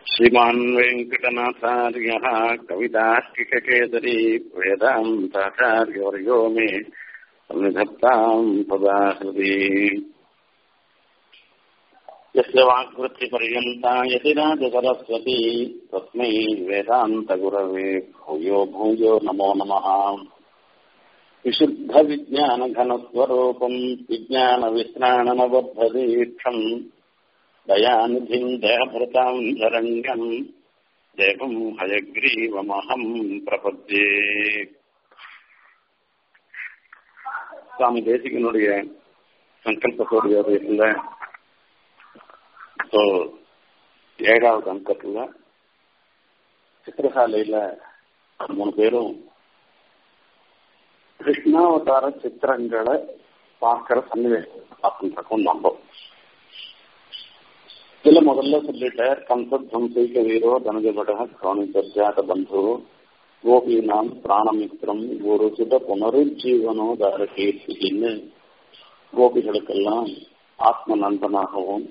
श्रीमान् वेङ्कटनाथार्यः कवितार्किककेसरी वेदान्ताचार्यवर्यो मे सन्निधत्ताम् सदा हृदि यस्य वाक्वृत्तिपर्यन्ता यतिराजसरस्वती तस्मै वेदान्तगुरवे भूयो भूयो नमो नमः विशुद्धविज्ञानघनस्वरूपम् विज्ञानविश्राणमबद्धदीक्षम् दयानिधिम् देहभृताम् शरण्यम् देवम् हयग्रीवमहम् प्रपद्ये சுவாமி தேசிகனுடைய சங்கல்ப சூரியோதயத்தில் இப்போ ஏழாவது அங்கத்துல சித்திரசாலையில மூணு பேரும் கிருஷ்ணாவதார சித்திரங்களை பார்க்கிற சன்னிவேசம் பார்த்துருக்கோம் நம்பும் இதுல முதல்ல சொல்லிட்டார் கம்சத்வம்சைக வீரோ தனஜபட சுவாமி பர்ஜாத பந்து கோபினாம் பிராணமித்திரம் ஒரு சுத புனருஜீவனோதார கீர்த்தின்னு கோபிகளுக்கெல்லாம் ஆத்ம நண்பனாகவும்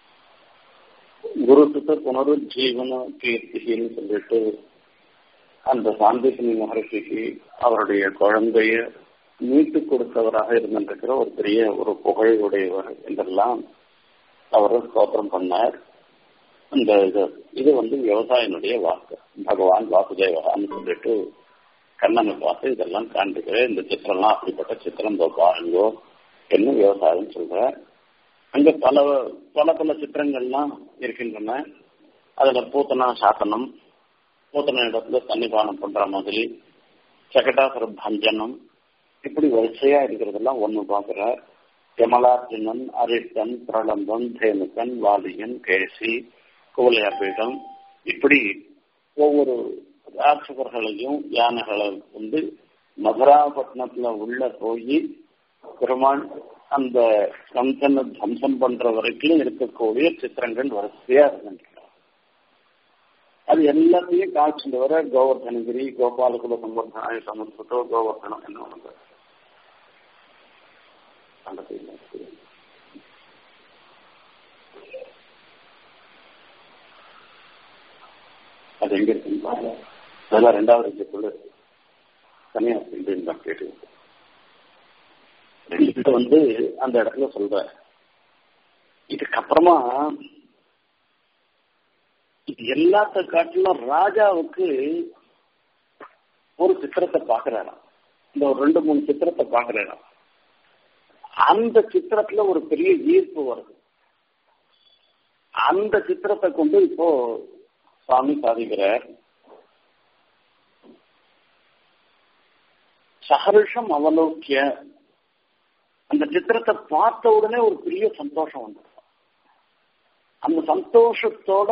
குரு சுத்த புனருஜீவன கீர்த்தின்னு சொல்லிட்டு அந்த சாந்திகினி மகர்ஷிக்கு அவருடைய குழந்தைய மீட்டு கொடுத்தவராக இருந்திருக்கிற ஒரு பெரிய ஒரு புகழ் உடையவர் என்றெல்லாம் அவர் ஸ்தோத்திரம் பண்ணார் இந்த இது இது வந்து விவசாயினுடைய வாக்கு பகவான் வாசுதேவகான்னு சொல்லிட்டு கண்ணனை பார்த்து இதெல்லாம் காண்பிக்கிறேன் இந்த சித்திரம்லாம் அப்படிப்பட்ட சித்திரம் பாருங்கோ என்ன விவசாயம் சொல்ற அங்க பல பல பல சித்திரங்கள்லாம் இருக்கின்றன அதுல பூத்தனா சாசனம் பூத்தன இடத்துல சன்னிபானம் பண்ற மாதிரி சகடாசுர பஞ்சனம் இப்படி வரிசையா இருக்கிறதெல்லாம் ஒண்ணு பாக்குற யமலார்ஜுனன் அரிஷ்டன் பிரளம்பன் தேனுக்கன் வாலியன் கேசி குவலையாபீடம் இப்படி ஒவ்வொரு ராட்சகர்களையும் யானைகளை வந்து மதுராபட்டினத்துல உள்ள போய் பெருமாள் அந்த கம்சனை தம்சம் பண்ற வரைக்கும் இருக்கக்கூடிய சித்திரங்கள் வரிசையா இருக்கின்றன அது எல்லாத்தையும் காட்சிட்டு வர கோவர்தனகிரி கோபாலகுல சம்பர்தனாய சமஸ்கிருதோ கோவர்தனம் என்ன ஒன்று அந்த அது எங்க இருக்குன்னு அதெல்லாம் ரெண்டாவது இடத்துக்குள்ள தனியா நான் கேட்டு வந்து அந்த இடத்துல சொல்ற இதுக்கப்புறமா இது எல்லாத்த காட்டிலும் ராஜாவுக்கு ஒரு சித்திரத்தை பாக்குறாராம் இந்த ஒரு ரெண்டு மூணு சித்திரத்தை பாக்குறாராம் அந்த சித்திரத்துல ஒரு பெரிய ஈர்ப்பு வருது அந்த சித்திரத்தை கொண்டு இப்போ சுவாமி சாதிக்கிறார் சஹர்ஷம் அவலோக்கிய அந்த சித்திரத்தை பார்த்த உடனே ஒரு பெரிய சந்தோஷம் வந்து அந்த சந்தோஷத்தோட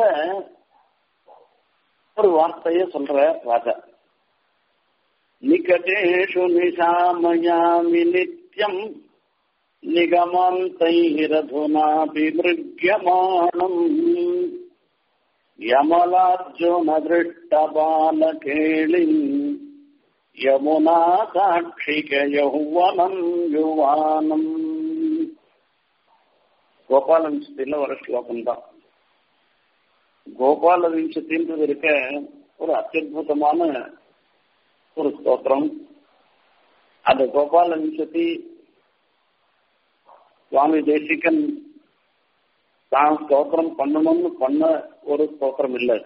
ஒரு வார்த்தைய சொல்ற ராஜா நிகடேஷு நிசாமயாமி நித்யம் निगमान्तैरधुनाभिमृग्यमाणम् यमलार्जुनदृष्टबालकेलिम् यमुना साक्षिकयौवनम् युवानम् கோபால விம்சத்தில வர ஸ்லோகம் தான் கோபால விம்சத்தின்றது இருக்க ஒரு அத்தியுதமான ஒரு ஸ்தோத்திரம் அந்த கோபால விம்சத்தி சுவாமி தேசிகன் தான் ஸ்தோத்திரம் பண்ணணும்னு பண்ண ஒரு ஸ்தோத்திரம் இல்லை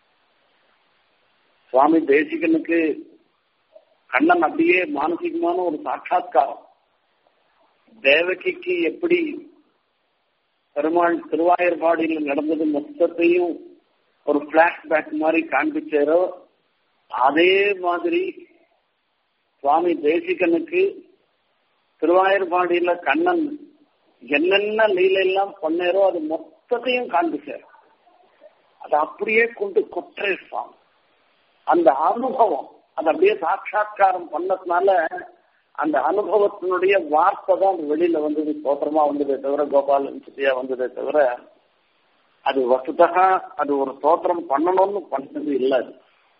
சுவாமி தேசிகனுக்கு கண்ணன் அப்படியே மானசிகமான ஒரு சாட்சா்காரம் தேவகிக்கு எப்படி பெருமாள் திருவாயர்பாடியில் நடந்தது மொத்தத்தையும் ஒரு பிளாஷ்பேக் மாதிரி காண்பிச்சாரோ அதே மாதிரி சுவாமி தேசிகனுக்கு திருவாயர்பாடியில கண்ணன் என்னென்ன லீலையெல்லாம் பண்ணாரோ அது மொத்தத்தையும் காண்பிச்சார் அதை அப்படியே கொண்டு கொற்றேசான் அந்த அனுபவம் அது அப்படியே சாட்சா்காரம் பண்ணதுனால அந்த அனுபவத்தினுடைய வார்த்தை தான் அது வெளியில வந்தது ஸ்தோத்திரமா வந்ததே தவிர கோபால சித்தியா வந்ததே தவிர அது வசுதகா அது ஒரு ஸ்தோத்திரம் பண்ணணும்னு பண்ணது இல்லை அது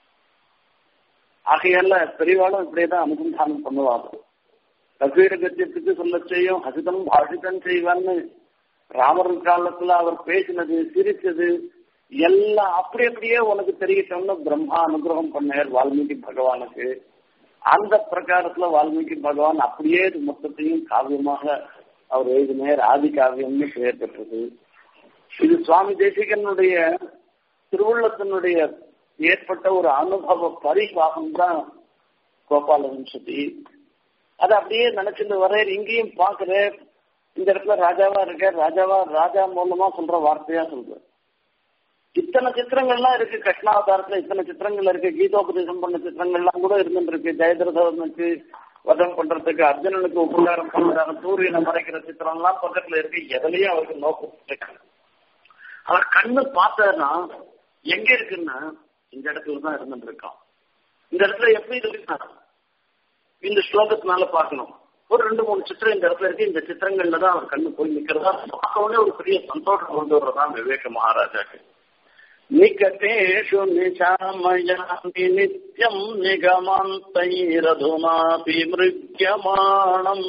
ஆகையால பெரியவாளும் இப்படியேதான் அனுசந்தானம் பண்ணுவாங்க கபீர கத்தியத்துக்கு சொல்ல செய்யும் ஹசிதம் பாஷிதம் செய்வான்னு ராமர் காலத்துல அவர் பேசினது சிரிச்சது எல்லாம் அப்படி அப்படியே உனக்கு தெரியட்டோம்னு பிரம்மா அனுகிரகம் பண்ணார் வால்மீகி பகவானுக்கு அந்த பிரகாரத்துல வால்மீகி பகவான் அப்படியே இது மொத்தத்தையும் காவியமாக அவர் எழுதினார் ஆதி காவியம்னு பெயர் பெற்றது இது சுவாமி தேசிகனுடைய திருவுள்ளத்தினுடைய ஏற்பட்ட ஒரு அனுபவ பரிபாகம் தான் கோபால வம்சதி அதை அப்படியே நினைச்சிட்டு வர இங்கேயும் பாக்குற இந்த இடத்துல ராஜாவா இருக்க ராஜாவா ராஜா மூலமா சொல்ற வார்த்தையா சொல்ற இத்தனை சித்திரங்கள்லாம் இருக்கு கிருஷ்ணாவதாரத்துல இத்தனை சித்திரங்கள் இருக்கு கீதோபதேசம் பண்ண சித்திரங்கள்லாம் கூட இருந்துட்டு இருக்கு ஜெயதிரதனுக்கு வதம் பண்றதுக்கு அர்ஜுனனுக்கு உபகாரம் பண்றாங்க சூரியனை மறைக்கிற சித்திரம் எல்லாம் பக்கத்துல இருக்கு எதுலயும் அவருக்கு நோக்கம் அவர் கண்ணு பார்த்ததுன்னா எங்க இருக்குன்னா இந்த இடத்துல தான் இருந்துட்டு இருக்கான் இந்த இடத்துல எப்படி இருக்குன்னா இந்த ஸ்லோகத்தினால பார்க்கணும் ஒரு ரெண்டு மூணு சித்திரம் இந்த இடத்துல இருக்கு இந்த சித்திரங்கள்ல தான் அவர் கண்ணு போய் நிக்கிறதா பார்க்க உடனே ஒரு பெரிய சந்தோஷம் கொண்டு வர்றதான் விவேக மகாராஜாக்கு நிகதேஷு நிசாமயாமி நித்யம் நிகமாந்தைரதுமாபி மிருக்யமாணம்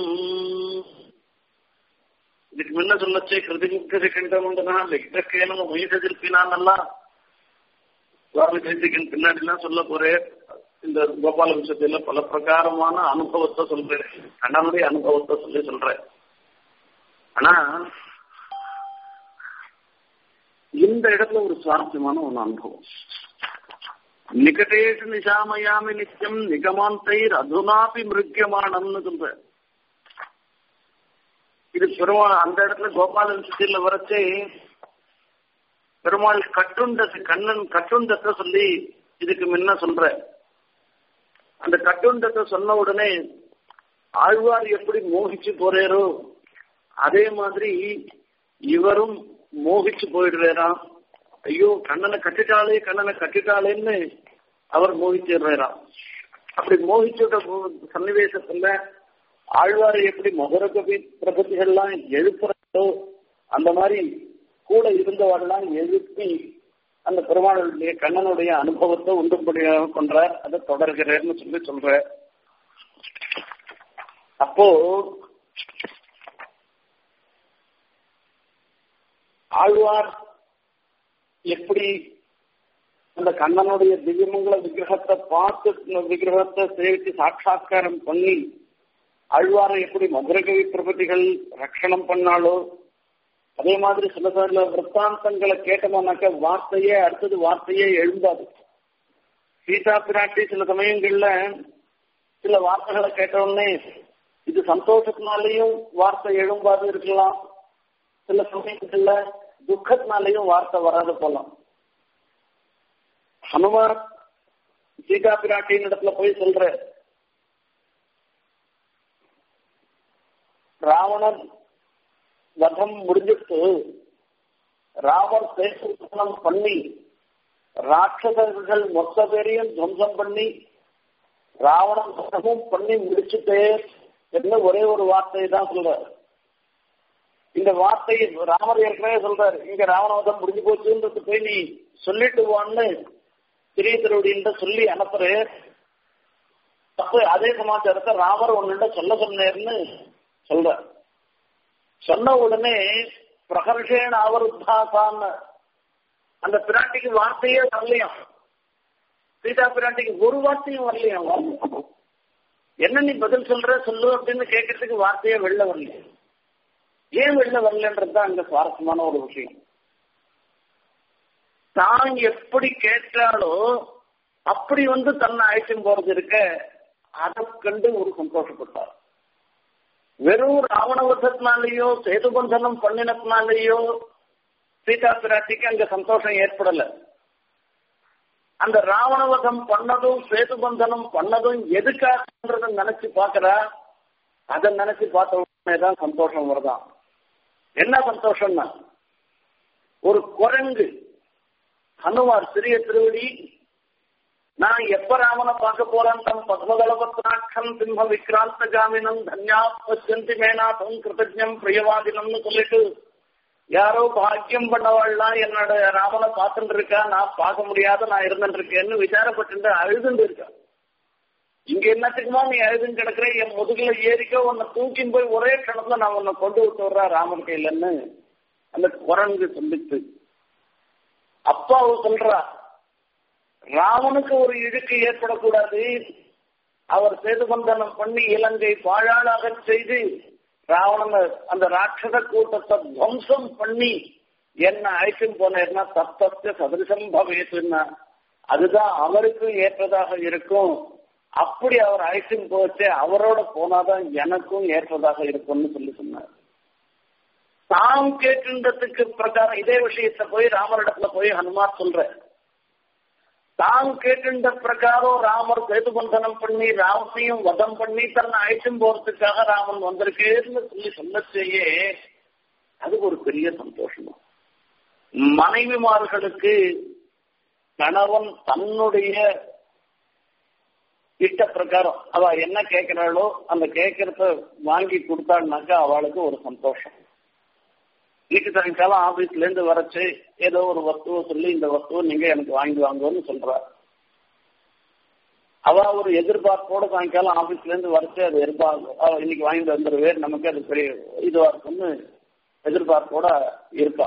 இதுக்கு முன்ன சொல்லச்சே கிருதிமுக்தி கண்டமுண்டனா லிக்தக்கேனம் உயிரிழப்பினான்னெல்லாம் சுவாமி தேசிகன் பின்னாடி எல்லாம் சொல்ல போறேன் இந்த கோபால விஷயத்துல பல பிரகாரமான அனுபவத்தை சொல்றேன் கண்ணனுடைய அனுபவத்தை சொல்லி சொல்றேன் ஆனா இந்த இடத்துல ஒரு சுவாரஸ்யமான ஒரு அனுபவம் நிகடேஷு நிஷாமயாமி நித்தியம் நிகமாந்தை அதுனாபி மிருக்கியமானம்னு சொல்ற இது பெருமாள் அந்த இடத்துல கோபால விஷயத்துல வரைச்சே பெருமாள் கட்டுண்டது கண்ணன் கட்டுண்டத்தை சொல்லி இதுக்கு முன்ன சொல்ற அந்த கட்டுண்டத்தை சொன்ன உடனே ஆழ்வார் எப்படி மோகிச்சு போறாரோ அதே மாதிரி இவரும் மோகிச்சு போயிடுறாராம் ஐயோ கண்ணனை கட்டிட்டாளே கண்ணனை கட்டிட்டாளேன்னு அவர் மோகிச்சிடுறாராம் அப்படி மோகிச்சுட்ட சன்னிவேசத்துல ஆழ்வாரை எப்படி மதுர கவி பிரபதிகள்லாம் எழுப்புறதோ அந்த மாதிரி கூட இருந்தவரெல்லாம் எழுப்பி அந்த பெருமாளுடைய கண்ணனுடைய அனுபவத்தை உண்டுபடியாக கொன்றார் அதை தொடர்கிறார்னு சொல்லி சொல்ற அப்போ ஆழ்வார் எப்படி அந்த கண்ணனுடைய திவ்யமங்கல விக்கிரகத்தை பார்த்து விக்கிரகத்தை சேவித்து சாட்சா்காரம் பண்ணி ஆழ்வாரை எப்படி மதுரகவி பிரபதிகள் ரட்சணம் பண்ணாலோ அதே மாதிரி சில சில விற்த்தாந்தங்களை கேட்டோம்னாக்க வார்த்தையே அடுத்தது வார்த்தையே எழுந்தாது சீதா பிராட்டி சில சமயங்கள்ல சில வார்த்தைகளை கேட்டவுடனே இது சந்தோஷத்தினாலேயும் வார்த்தை எழும்பாது இருக்கலாம் சில சமயங்கள்ல துக்கத்தினாலேயும் வார்த்தை வராது போலாம் ஹனுமான் சீதா பிராட்டியின் இடத்துல போய் சொல்ற ராவணன் வதம் முடிஞ்சிட்டு ராமர் சேஷம் பண்ணி ராட்சசர்கள் மொத்த பேரையும் துவம்சம் பண்ணி ராவணன் வதமும் பண்ணி முடிச்சுட்டே என்ன ஒரே ஒரு வார்த்தையை தான் சொல்றார் இந்த வார்த்தையை ராமர் ஏற்கனவே சொல்றாரு இங்க ராவணவதம் முடிஞ்சு போச்சுன்றது போய் நீ சொல்லிட்டு வான்னு பெரிய திருவடின்ற சொல்லி அனுப்புற அப்ப அதே சமாச்சாரத்தை ராமர் ஒன்னுட்ட சொல்ல சொன்னேர்னு சொல்ற சொன்ன உடனே பிரகர்ஷேன அவருத்தாசான்னு அந்த பிராட்டிக்கு வார்த்தையே வரலையாம் சீதா பிராட்டிக்கு ஒரு வார்த்தையும் வரலையாம் என்ன நீ பதில் சொல்ற சொல்லு அப்படின்னு கேட்கறதுக்கு வார்த்தையே வெளில வரல ஏன் வெளில வரலன்றது தான் அங்க சுவாரஸ்யமான ஒரு விஷயம் தான் எப்படி கேட்டாலோ அப்படி வந்து தன்னை அழைச்சும் போறது இருக்க அதை கண்டு ஒரு சந்தோஷப்பட்டார் வெறும் ராவணவசத்தினாலேயோ சேதுபந்தனம் பண்ணினத்தினாலேயோ சீதா பிராட்டிக்கு அங்க சந்தோஷம் ஏற்படல அந்த ராவணவதம் பண்ணதும் சேதுபந்தனம் பண்ணதும் எதுக்காகன்றத நினைச்சு பாக்குறா அதை நினைச்சு பார்த்த உடனே தான் சந்தோஷம் வருதான் என்ன சந்தோஷம்னா ஒரு குரங்கு ஹனுமார் சிறிய திருவடி நான் எப்ப ராமனை பார்க்க போறேன் தம் பத்மகலபத்ராட்சம் சிம்ம விக்ராந்த ஜாமினம் தன்யா பசியந்தி மேனாதம் கிருதஜம் பிரியவாதினம்னு சொல்லிட்டு யாரோ பாக்கியம் பண்ணவாள்லாம் என்னோட ராமனை பார்த்துட்டு இருக்கா நான் பார்க்க முடியாத நான் இருந்துட்டு இருக்கேன்னு விசாரப்பட்டு அழுதுண்டு இருக்கா இங்க என்னத்துக்குமா நீ அழுதுன்னு கிடக்குற என் முதுகுல ஏறிக்கோ உன்னை தூக்கின்னு போய் ஒரே கணத்துல நான் உன்னை கொண்டு விட்டு வர்றா ராமன் கையிலன்னு அந்த குரங்கு சொல்லிச்சு அப்பா அவ சொல்றா ராமனுக்கு ஒரு இழுக்கு ஏற்படக்கூடாது அவர் சேதுபந்தனம் பண்ணி இலங்கை பாழாளாக செய்து ராவணன் அந்த ராட்சத கூட்டத்தை துவம்சம் பண்ணி என்ன அழைக்கும் போனேன்னா தத்தத்தை சதிருஷம் பவேத்துன்னா அதுதான் அவருக்கும் ஏற்றதாக இருக்கும் அப்படி அவர் அழைக்கும் போச்சே அவரோட போனாதான் எனக்கும் ஏற்றதாக இருக்கும்னு சொல்லி சொன்னார் தாம் கேட்கின்றதுக்கு பிரகாரம் இதே விஷயத்த போய் ராமரிடத்துல போய் ஹனுமார் சொல்ற தாம் கேட்கின்ற பிரகாரம் ராமர் சேதுபந்தனம் பண்ணி ராமனையும் வதம் பண்ணி தன்னை அழைச்சும் போறதுக்காக ராமன் வந்திருக்கேன்னு சொல்லி சொல்லச்சேயே அது ஒரு பெரிய சந்தோஷம் மனைவிமார்களுக்கு கணவன் தன்னுடைய இஷ்ட பிரகாரம் அவ என்ன கேட்கிறாளோ அந்த கேட்கறத வாங்கி கொடுத்தாள்னாக்கா அவளுக்கு ஒரு சந்தோஷம் இன்னைக்கு சாயங்காலம் ஆபீஸ்ல இருந்து வரச்சு ஏதோ ஒரு வஸ்துவை சொல்லி இந்த வஸ்துவை நீங்க எனக்கு வாங்கி வாங்குவோன்னு சொல்றா அவ ஒரு எதிர்பார்ப்போட சாயங்காலம் ஆபீஸ்ல இருந்து வரச்சு அது எதிர்பார்ப்பு இன்னைக்கு வாங்கிட்டு வந்துருவே நமக்கு அது பெரிய இதுவா இருக்கும்னு எதிர்பார்ப்போட இருப்பா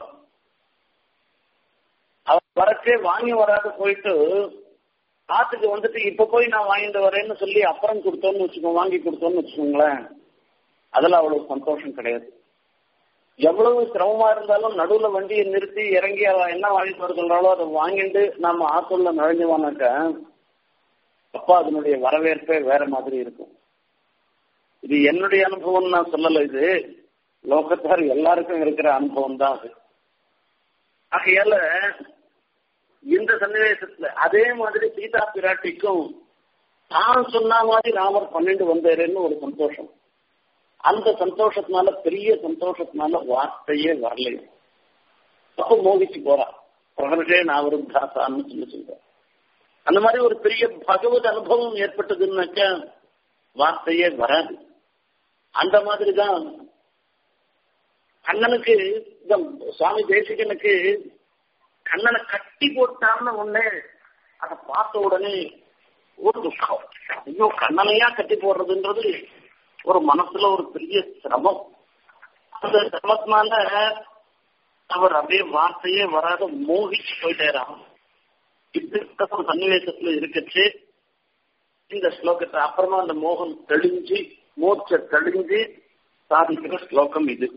அவ வரச்சே வாங்கி வராத போயிட்டு ஆத்துக்கு வந்துட்டு இப்ப போய் நான் வாங்கிட்டு வரேன்னு சொல்லி அப்புறம் கொடுத்தோன்னு வச்சுக்கோ வாங்கி கொடுத்தோன்னு வச்சுக்கோங்களேன் அதுல அவ்வளவு சந்தோஷம் கிடையாது எவ்வளவு சிரமமா இருந்தாலும் நடுவுல வண்டியை நிறுத்தி இறங்கி அவ என்ன வாங்கிட்டு வர சொல்றாளோ அதை வாங்கிட்டு நாம ஆத்துள்ள நுழைஞ்சுவானாக்க அப்பா அதனுடைய வரவேற்பே வேற மாதிரி இருக்கும் இது என்னுடைய அனுபவம் நான் சொல்லல இது லோகத்தார் எல்லாருக்கும் இருக்கிற அனுபவம் தான் அது ஆகையால இந்த சன்னிவேசத்துல அதே மாதிரி சீதா பிராட்டிக்கும் தான் சொன்ன மாதிரி ராமர் பன்னெண்டு வந்தாருன்னு ஒரு சந்தோஷம் அந்த சந்தோஷத்தினால பெரிய சந்தோஷத்தினால வார்த்தையே வரலையே அப்ப மோகிச்சு போறா பிரகர்ஷே நாவருத்தாசான்னு சொல்லி சொல்ற அந்த மாதிரி ஒரு பெரிய பகவத் அனுபவம் ஏற்பட்டதுன்னாக்க வார்த்தையே வராது அந்த மாதிரிதான் கண்ணனுக்கு சுவாமி தேசிகனுக்கு கண்ணனை கட்டி போட்டான்னு ஒண்ணு அதை பார்த்த உடனே ஒரு துக்கம் ஐயோ கண்ணனையா கட்டி போடுறதுன்றது ஒரு மனசுல ஒரு பெரிய சிரமம் அந்த சிரமத்தினால அவர் அப்படியே வார்த்தையே வராத மோகிச்சு போயிட்டாராம் இப்படிப்பட்ட ஒரு சன்னிவேசத்துல இருக்கச்சு இந்த ஸ்லோகத்தை அப்புறமா அந்த மோகம் தெளிஞ்சு மூர்ச்ச தெளிஞ்சு சாதிக்கிற ஸ்லோகம் இது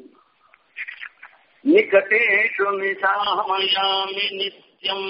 நிகட்டேஷு நிசாமயாமி நித்தியம்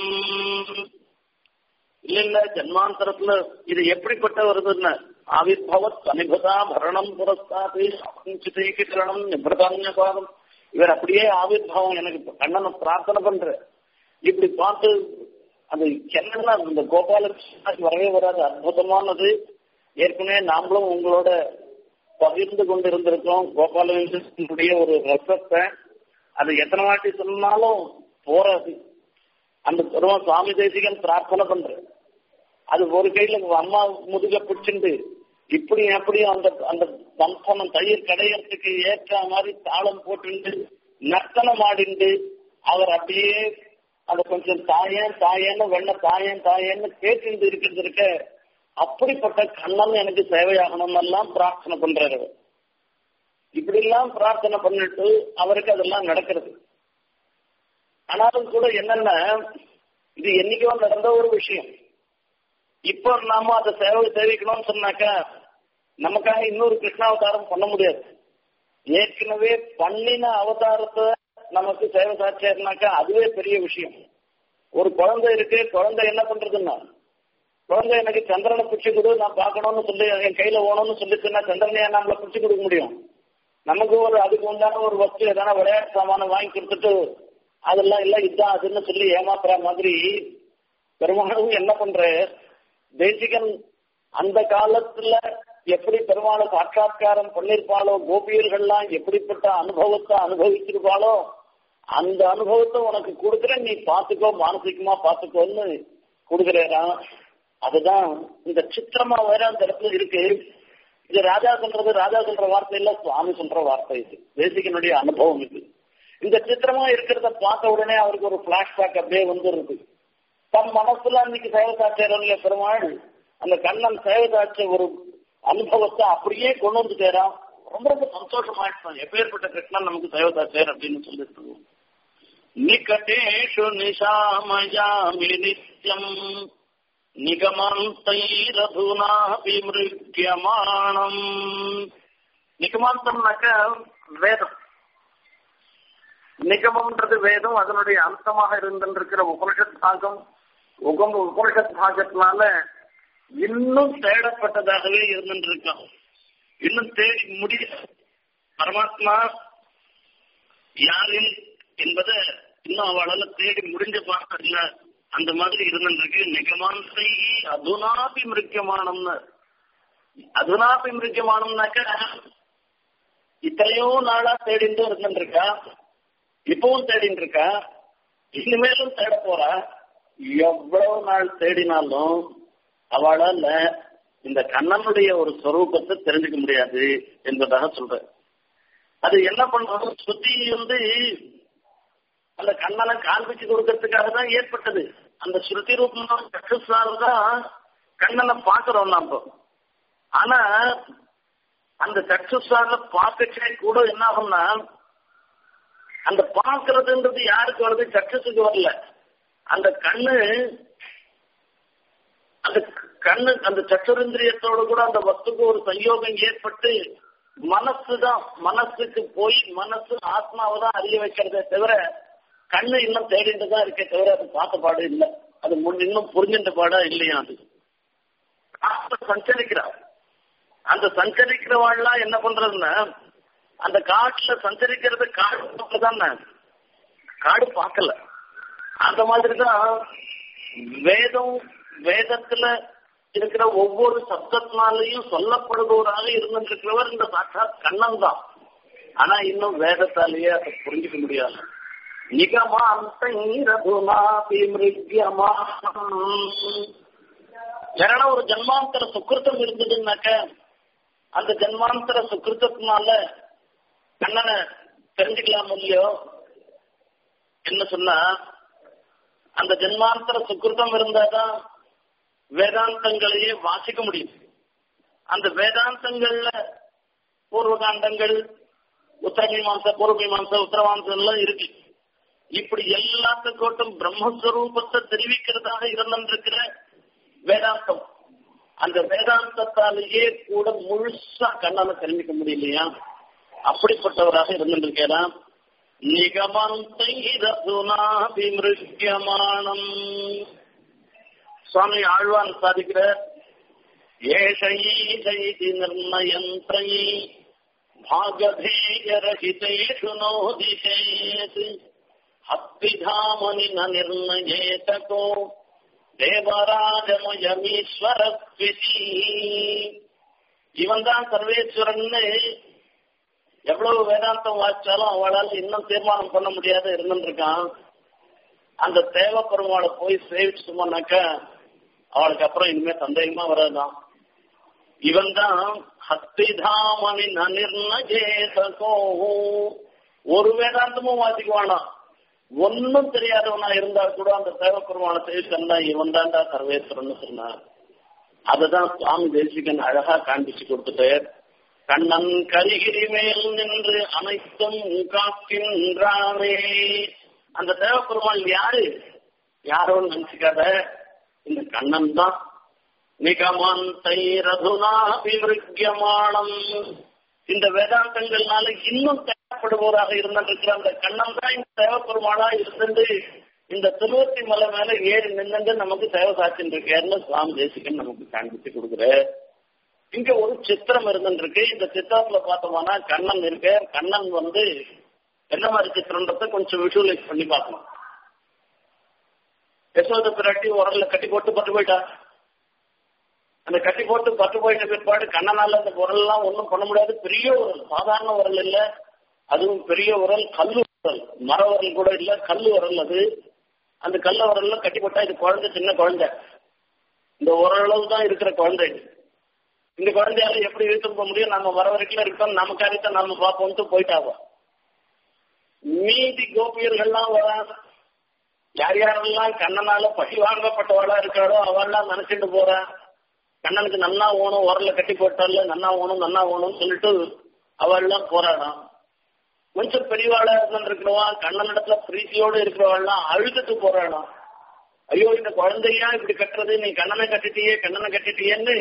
இல்ல இல்ல ஜன்மாந்தரத்துல இது எப்படிப்பட்ட வருதுன்னு ஆவிர்பவத் அனிபதா பரணம் புரஸ்தாது கிரணம் நிபிரதான்யபாதம் இவர் அப்படியே ஆவிர்பாவம் எனக்கு கண்ணனை பிரார்த்தனை பண்ற இப்படி பார்த்து அது என்னன்னா இந்த கோபாலகிருஷ்ணன் வரவே வராது அற்புதமானது ஏற்கனவே நாமளும் உங்களோட பகிர்ந்து கொண்டு இருந்திருக்கோம் கோபாலகிருஷ்ணனுடைய ஒரு ரசத்தை அது எத்தனை வாட்டி சொன்னாலும் போறாது அந்த பெருமாள் சுவாமி தேசிகன் பிரார்த்தனை பண்ற அது ஒரு கையில அம்மா முதுக பிடிச்சிண்டு இப்படி அப்படியும் அந்த அந்த வம்சனம் தயிர் கடையறதுக்கு ஏற்ற மாதிரி தாளம் போட்டுண்டு நர்த்தனம் ஆடிண்டு அவர் அப்படியே அந்த கொஞ்சம் தாயன் தாயன்னு வெண்ண தாயன் தாயன்னு கேட்டு இருக்கிறது இருக்க அப்படிப்பட்ட கண்ணன் எனக்கு சேவையாகணும் எல்லாம் பிரார்த்தனை பண்றாரு இப்படி எல்லாம் பிரார்த்தனை பண்ணிட்டு அவருக்கு அதெல்லாம் நடக்கிறது ஆனாலும் கூட என்னன்னா இது என்னைக்கோ நடந்த ஒரு விஷயம் இப்போ நாம அதை சேவை சேவிக்கணும்னு சொன்னாக்கா நமக்காக இன்னொரு கிருஷ்ணாவதாரம் பண்ண முடியாது ஏற்கனவே பண்ணின அவதாரத்தை நமக்கு சேவை சாட்சியாருனாக்கா அதுவே பெரிய விஷயம் ஒரு குழந்தை இருக்கு குழந்தை என்ன பண்றதுன்னா குழந்தை எனக்கு சந்திரனை பிடிச்சி கொடு நான் பார்க்கணும்னு சொல்லி என் கையில ஓணும்னு சொல்லிச்சுன்னா சந்திரனையா நம்மள பிடிச்சி கொடுக்க முடியும் நமக்கு ஒரு அதுக்கு உண்டான ஒரு வஸ்து எதனா விளையாட்டு சாமானம் வாங்கி கொடுத்துட்டு அதெல்லாம் இல்ல இதுதான் அதுன்னு சொல்லி ஏமாத்துற மாதிரி பெருமாளும் என்ன பண்ற தேசிகன் அந்த காலத்துல எப்படி பெருமாளை சாட்சா்காரம் பண்ணிருப்பாளோ கோபியர்கள்லாம் எப்படிப்பட்ட அனுபவத்தை அனுபவிச்சிருப்பாளோ அந்த அனுபவத்தை உனக்கு கொடுக்குறேன் நீ பாத்துக்கோ மானசிகமா பாத்துக்கோன்னு கொடுக்குறேனா அதுதான் இந்த சித்திரமா வேற அந்த இடத்துல இருக்கு இது ராஜா சொல்றது ராஜா சொல்ற வார்த்தை இல்ல சுவாமி சொல்ற வார்த்தை இது தேசிகனுடைய அனுபவம் இது இந்த சித்திரமா இருக்கிறத பார்த்த உடனே அவருக்கு ஒரு பிளாஷ்பேக் அப்படியே வந்துருது தம் மனசுல அன்னைக்கு சேவை சாட்சியரங்க பெருமாள் அந்த கண்ணன் சேவை சாட்சிய ஒரு அனுபவத்தை அப்படியே கொண்டு வந்துட்டேரான் ரொம்ப ரொம்ப சந்தோஷமாயிட்டான் எப்பேற்பட்ட கிருஷ்ணன் நமக்கு சேவை சாட்சியர் அப்படின்னு சொல்லிட்டு நிகடேஷு நிஷாமயாமி நித்யம் நிகமந்தைரதுனாபிமிருக்கியமானம் நிகமாந்தம்னாக்க வேதம் நிகமம்ன்றது வேதம் அதனுடைய அம்சமாக இருந்திருக்கிற உபனிஷத் பாகம் உகம் உபனிஷத் பாகத்தினால இன்னும் தேடப்பட்டதாகவே இருந்திருக்கான் இன்னும் தேடி முடிய பரமாத்மா யாரில் என்பதை இன்னும் அவளால தேடி முடிஞ்ச பார்க்கல அந்த மாதிரி இருந்திருக்கு நிகமாந்தை அதுனாபி மிருக்கியமானம்னு அதுனாபி மிருக்கியமானம்னாக்க இத்தனையோ நாளா தேடிட்டு இருந்துருக்கா இப்பவும் தேடிட்டு இருக்கா இனிமேலும் தேட போறா எவ்வளவு நாள் தேடினாலும் அவளால இந்த கண்ணனுடைய ஒரு ஸ்வரூபத்தை தெரிஞ்சுக்க முடியாது என்பதாக சொல்ற அது என்ன பண்ணுறது சுத்தி வந்து அந்த கண்ணனை காண்பிச்சு கொடுக்கறதுக்காக தான் ஏற்பட்டது அந்த ஸ்ருதி ரூபம் சக்சஸ்னால தான் கண்ணனை பாக்குறோம் நாம ஆனா அந்த சக்சஸ்னால பார்க்கச்சே கூட என்ன ஆகும்னா அந்த பார்க்கறதுன்றது யாருக்கு வருது சக்சஸுக்கு வரல அந்த கண்ணு அந்த கண்ணு அந்த சச்சுரந்திரியத்தோட கூட அந்த வஸ்துக்கு ஒரு சயோகம் ஏற்பட்டு மனசு தான் மனசுக்கு போய் மனசு ஆத்மாவை தான் அறிய வைக்கிறதே தவிர கண்ணு இன்னும் தேடிட்டு தான் இருக்கே தவிர அது பார்த்த பாடு இல்லை அது முன் இன்னும் புரிஞ்சின்ற பாடா இல்லையா அது சஞ்சரிக்கிறார் அந்த சஞ்சரிக்கிறவாள்லாம் என்ன பண்றதுன்னா அந்த காட்டுல சஞ்சரிக்கிறது காடு தானே காடு பார்க்கல அந்த மாதிரி தான் வேதம் வேதத்துல இருக்கிற ஒவ்வொரு சப்தத்தினாலையும் சொல்லப்படுபவராக இருந்திருக்கிறவர் இந்த சாட்சாத் கண்ணன் தான் ஆனா இன்னும் வேதத்தாலேயே அதை புரிஞ்சுக்க முடியாது ஏன்னா ஒரு ஜன்மாந்தர சுக்கிருத்தம் இருந்ததுன்னாக்க அந்த ஜன்மாந்தர சுக்கிருத்தத்தினால கண்ணனை தெரிஞ்சுக்கலாம் இல்லையோ என்ன சொன்னா அந்த ஜென்மாந்தர சுக்கிருத்தம் இருந்தாதான் வேதாந்தங்களையே வாசிக்க முடியும் அந்த வேதாந்தங்கள்ல பூர்வகாண்டங்கள் உத்தரமீமாச பூர்வமீமாச உத்தரவாம்சம் எல்லாம் இருக்கு இப்படி எல்லாத்துக்கோட்டும் பிரம்மஸ்வரூபத்தை தெரிவிக்கிறதாக இருந்திருக்கிற வேதாந்தம் அந்த வேதாந்தத்தாலேயே கூட முழுசா கண்ணால தெரிஞ்சுக்க முடியலையா அப்படிப்பட்டவராக இருந்திருக்கிறான் நிகமந்தைரதுனாபிமிருக்கியமானம் சுவாமி ஆழ்வான் சாதிக்கிற ஏஷைதி நிர்ணயந்தை பாகபேயரஹிதேஷு நோதிஷேத் ஹப்பிதாமனி ந நிர்ணயேதகோ தேவராஜமயமீஸ்வரஸ்விதி இவன் தான் சர்வேஸ்வரன்னு எவ்வளவு வேதாந்தம் வாசிச்சாலும் அவளால் இன்னும் தீர்மானம் பண்ண முடியாத இருந்துருக்கான் அந்த தேவ பெருமாளை போய் சேவிச்சு சும்மானாக்க அவளுக்கு அப்புறம் இனிமே சந்தேகமா வராதான் இவன் தான் ஹஸ்திதாமணி நனிர்ணஜேதகோ ஒரு வேதாந்தமும் வாசிக்குவானா ஒன்னும் தெரியாதவனா இருந்தா கூட அந்த தேவ பெருமாளை சேவிச்சா இவன் தான்டா சர்வேஸ்வரன் சொன்னார் அதுதான் சுவாமி தேசிகன் அழகா காண்பிச்சு கொடுத்துட்டு கண்ணன் கரிகிரி மேல் நின்று அனைத்தும் காக்கின்றானே அந்த தேவப்பெருமாள் யாரு யாரோன்னு நினைச்சுக்காத இந்த கண்ணன் தான் நிகமந்தை ரதுனாபிமிருக்கியமானம் இந்த வேதாந்தங்கள்னால இன்னும் தேவைப்படுவோராக இருந்திருக்கிற அந்த கண்ணன் தான் இந்த தேவப்பெருமாளா இருந்து இந்த திருவத்தி மலை மேல ஏறி நின்று நமக்கு தேவை சாட்சின்னு இருக்கேன்னு சுவாமி தேசிகன் நமக்கு காண்பிச்சு கொடுக்குற இங்க ஒரு சித்திரம் இருந்துருக்கு இந்த சித்திரத்துல பார்த்தோம்னா கண்ணன் இருக்கு கண்ணன் வந்து என்ன மாதிரி சித்திரன்றத கொஞ்சம் விஷுவலைஸ் பண்ணி பார்க்கணும் யசோத பிராட்டி உரல்ல கட்டி போட்டு பட்டு போயிட்டா அந்த கட்டி போட்டு பட்டு போயிட்ட பிற்பாடு கண்ணனால அந்த உரல் எல்லாம் ஒன்றும் பண்ண முடியாது பெரிய உரல் சாதாரண உரல் இல்ல அதுவும் பெரிய உரல் கல்லு உரல் மர உரல் கூட இல்ல கல்லு உரல் அது அந்த கல்ல உரல்ல கட்டி போட்டா இது குழந்தை சின்ன குழந்தை இந்த ஓரளவு தான் இருக்கிற குழந்தை இது இந்த குழந்தையால எப்படி இழுத்து போக முடியும் நம்ம வர வரைக்கும் இருக்கோம் நம்ம காரியத்தை நம்ம பார்ப்போம்ட்டு போயிட்டாவோ மீதி கோபியர்கள்லாம் வராங்க யார் யாரெல்லாம் கண்ணனால பழி வாங்கப்பட்டவாளா இருக்காளோ அவள்லாம் நினைச்சிட்டு போறா கண்ணனுக்கு நன்னா ஓணும் உரல கட்டி போட்டால நன்னா ஓணும் நன்னா ஓணும்னு சொல்லிட்டு அவள்லாம் போராடாம் கொஞ்சம் பெரியவாளா இருந்திருக்கிறவன் கண்ணன் இடத்துல பிரீத்தியோடு இருக்கிறவாள்லாம் அழுதுட்டு போறாளாம் ஐயோ இந்த குழந்தையா இப்படி கட்டுறது நீ கண்ணனை கட்டிட்டியே கண்ணனை கட்டிட்டியேன்னு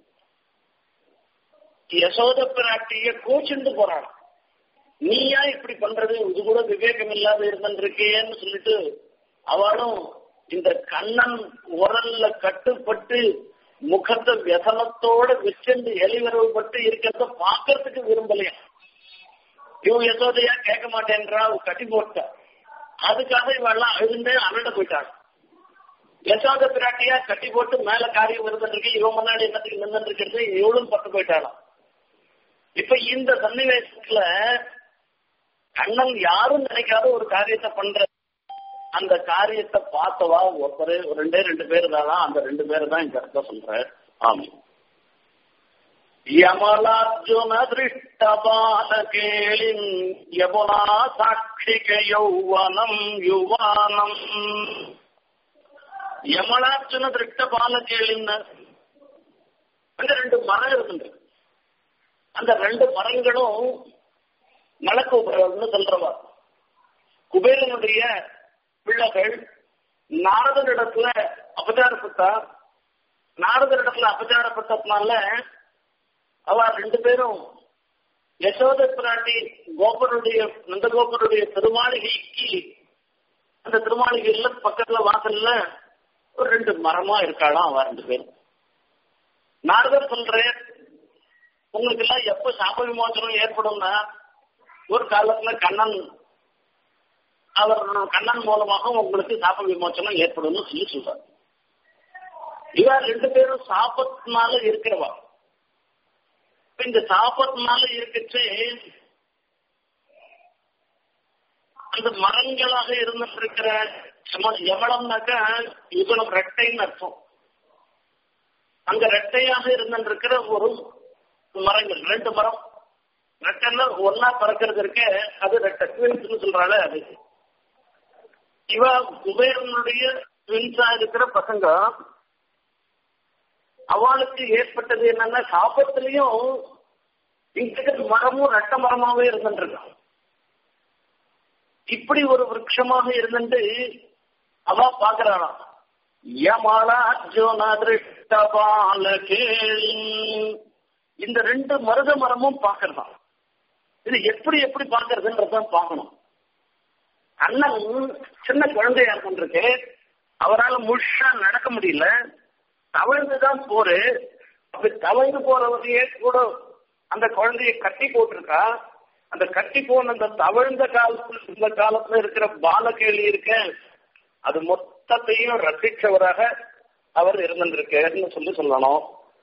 யசோத பிராட்டிய கோச்சுண்டு போறாளாம் நீயா இப்படி பண்றது இது கூட விவேகம் இல்லாத இருந்திருக்கேன்னு சொல்லிட்டு அவளும் இந்த கண்ணன் உரல்ல கட்டுப்பட்டு முகத்தை வியசனத்தோட வச்சுண்டு எலிவரவு பட்டு இருக்கிறத பாக்குறதுக்கு விரும்பலையா இவன் யசோதையா கேட்க மாட்டேன்றா அவ கட்டி போட்டா அதுக்காக இவெல்லாம் அழுதுண்டே அண்ணட போயிட்டாங்க யசோத பிராட்டியா கட்டி போட்டு மேல காரியம் இருந்துருக்கு இவன் முன்னாடி என்னத்துக்கு நின்று இருக்கிறது இவளும் பட்டு போயிட்டாளாம் இப்ப இந்த சன்னிவேசத்துல கண்ணன் யாரும் நினைக்காத ஒரு காரியத்தை பண்ற அந்த காரியத்தை பார்த்தவா ஒருத்தர் ஒரு ரெண்டே ரெண்டு பேர் தான் அந்த ரெண்டு பேர் தான் இந்த இடத்துல சொல்ற ஆமா யமலார்ஜுன திருஷ்டபாலகேளின் யமுனா சாட்சிக யௌவனம் யுவானம் யமலார்ஜுன திருஷ்டபாலகேளின்னு அங்க ரெண்டு மரம் இருக்கின்றது அந்த ரெண்டு மரங்களும் மலக்கூபுரம்னு சொல்றவா குபேரனுடைய பிள்ளைகள் நாரதனிடத்துல அபச்சாரப்பட்டா நாரதனிடத்துல அபச்சாரப்பட்டதுனால அவ ரெண்டு பேரும் யசோத பிராட்டி கோபருடைய நந்தகோபருடைய திருமாளிகைக்கு அந்த திருமாளிகையில பக்கத்துல வாசல்ல ஒரு ரெண்டு மரமா இருக்காளாம் அவ ரெண்டு பேரும் நாரதர் சொல்றேன் உங்களுக்கு எல்லாம் எப்ப சாப விமோசனம் ஏற்படும்னா ஒரு காலத்துல கண்ணன் அவர் கண்ணன் மூலமாக உங்களுக்கு சாப விமோசனம் ஏற்படும் சொல்லி சொல்றார் இவர் ரெண்டு பேரும் சாபத்தினால இருக்கிறவா இந்த சாபத்தினால இருக்கச்சு அந்த மரங்களாக இருந்திருக்கிற எவ்வளவுனாக்கா யுகனம் ரெட்டைன்னு அர்த்தம் அங்க ரெட்டையாக இருந்திருக்கிற ஒரு மரங்கள் ரெண்டு மரம் ரெட்டைன்னா ஒன்னா பறக்கிறது இருக்க அது ரெட்டை ட்வின்ஸ் சொல்றாள் அது இவ குபேரனுடைய ட்வின்ஸா இருக்கிற பசங்க அவளுக்கு ஏற்பட்டது என்னன்னா சாபத்திலையும் இங்க மரமும் ரெட்ட மரமாவே இருந்துருக்கான் இப்படி ஒரு விரக்ஷமாக இருந்துட்டு அவ பாக்குறாளாம் யமலாஜோன திருஷ்டபால கேளி இந்த ரெண்டு மருத மரமும் பாக்குறதான் இது எப்படி எப்படி பாக்குறதுன்றதான் பார்க்கணும் அண்ணன் சின்ன குழந்தையா இருக்கின்றிருக்கு அவரால் முழுஷா நடக்க முடியல தவழ்ந்துதான் போரு அப்படி தவழ்ந்து போறவரையே கூட அந்த குழந்தைய கட்டி போட்டிருக்கா அந்த கட்டி போன அந்த தவழ்ந்த காலத்துல இந்த காலத்துல இருக்கிற பாலகேளி இருக்க அது மொத்தத்தையும் ரசிச்சவராக அவர் இருந்திருக்காருன்னு சொல்லி சொல்லணும்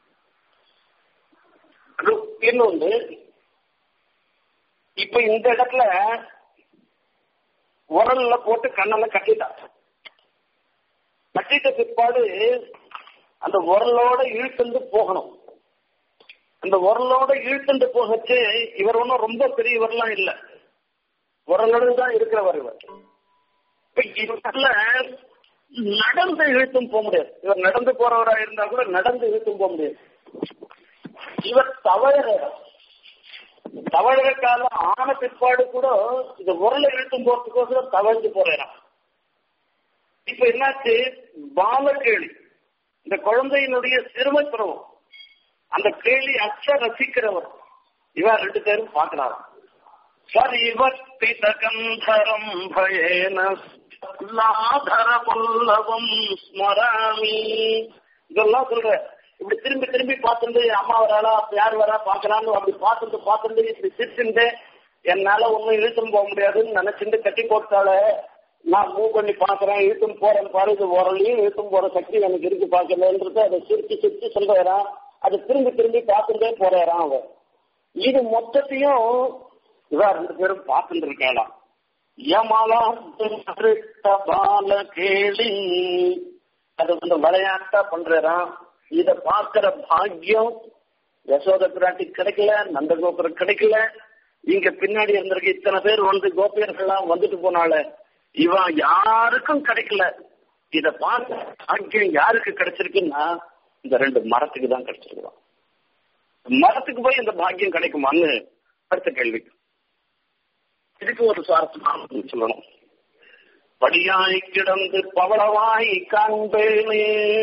இன்னொன்று இப்ப இந்த இடத்துல உரல்ல போட்டு கண்ணல கட்டிட்டா கட்டிட்ட பிற்பாடு அந்த உரலோட இழுத்துண்டு போகணும் அந்த உரலோட இழுத்துண்டு போகச்சு இவர் ஒன்றும் ரொம்ப பெரியவர்லாம் இல்ல உரலோடு தான் இருக்கிறவர் இவர் இவர்ல நடந்து இழுத்தும் போக முடியாது இவர் நடந்து போறவரா இருந்தா கூட நடந்து இழுத்தும் போக முடியாது இவர் தவழற தவழற காலம் ஆன பிற்பாடு கூட இந்த உரலை இழுத்தும் போறதுக்கோசரம் தவழ்ந்து போறான் இப்ப என்னாச்சு பாலகேளி இந்த குழந்தையினுடைய சிறுமை பருவம் அந்த கேள்வி அச்ச ரசிக்கிறவர் இவர் ரெண்டு பேரும் பார்க்கிறாராம் சரிவர்த்திதகந்தரம் பயேன லாதர பல்லவம் ஸ்மராமி இதெல்லாம் சொல்ற இப்படி திரும்பி திரும்பி பார்த்துட்டு அம்மா வராளா யார் வரா பாக்கலான்னு அப்படி பார்த்துட்டு பார்த்துட்டு இப்படி சிரிச்சுட்டு என்னால ஒன்னும் இழுத்தும் போக முடியாதுன்னு நினைச்சுட்டு கட்டி போட்டால நான் மூவ் பண்ணி பாக்குறேன் இழுத்தும் போறேன் பாரு இது உரலையும் இழுத்தும் போற சக்தி எனக்கு இருக்கு பாக்கலன்றது அதை சிரிச்சு சிரிச்சு சொல்றான் அது திரும்பி திரும்பி பார்த்துட்டே போறான் அவன் இது மொத்தத்தையும் இவா ரெண்டு பேரும் பார்த்துட்டு இருக்கலாம் பால கேளி அது வந்து விளையாட்டா பண்றான் இத பாக்குற பாக்கியம் யசோத பிராட்டி கிடைக்கல நந்தகோபுரம் கிடைக்கல இங்க பின்னாடி இருந்திருக்க இத்தனை பேர் வந்து கோபியர்கள்லாம் வந்துட்டு போனால இவன் யாருக்கும் கிடைக்கல இத பார்த்த பாக்கியம் யாருக்கு கிடைச்சிருக்குன்னா இந்த ரெண்டு மரத்துக்கு தான் கிடைச்சிருக்கான் மரத்துக்கு போய் இந்த பாக்கியம் கிடைக்குமான்னு அடுத்த கேள்வி இதுக்கு ஒரு சுவாரஸ்யமான சொல்லணும் படியாய் கிடந்து பவளவாய் காண்பேனே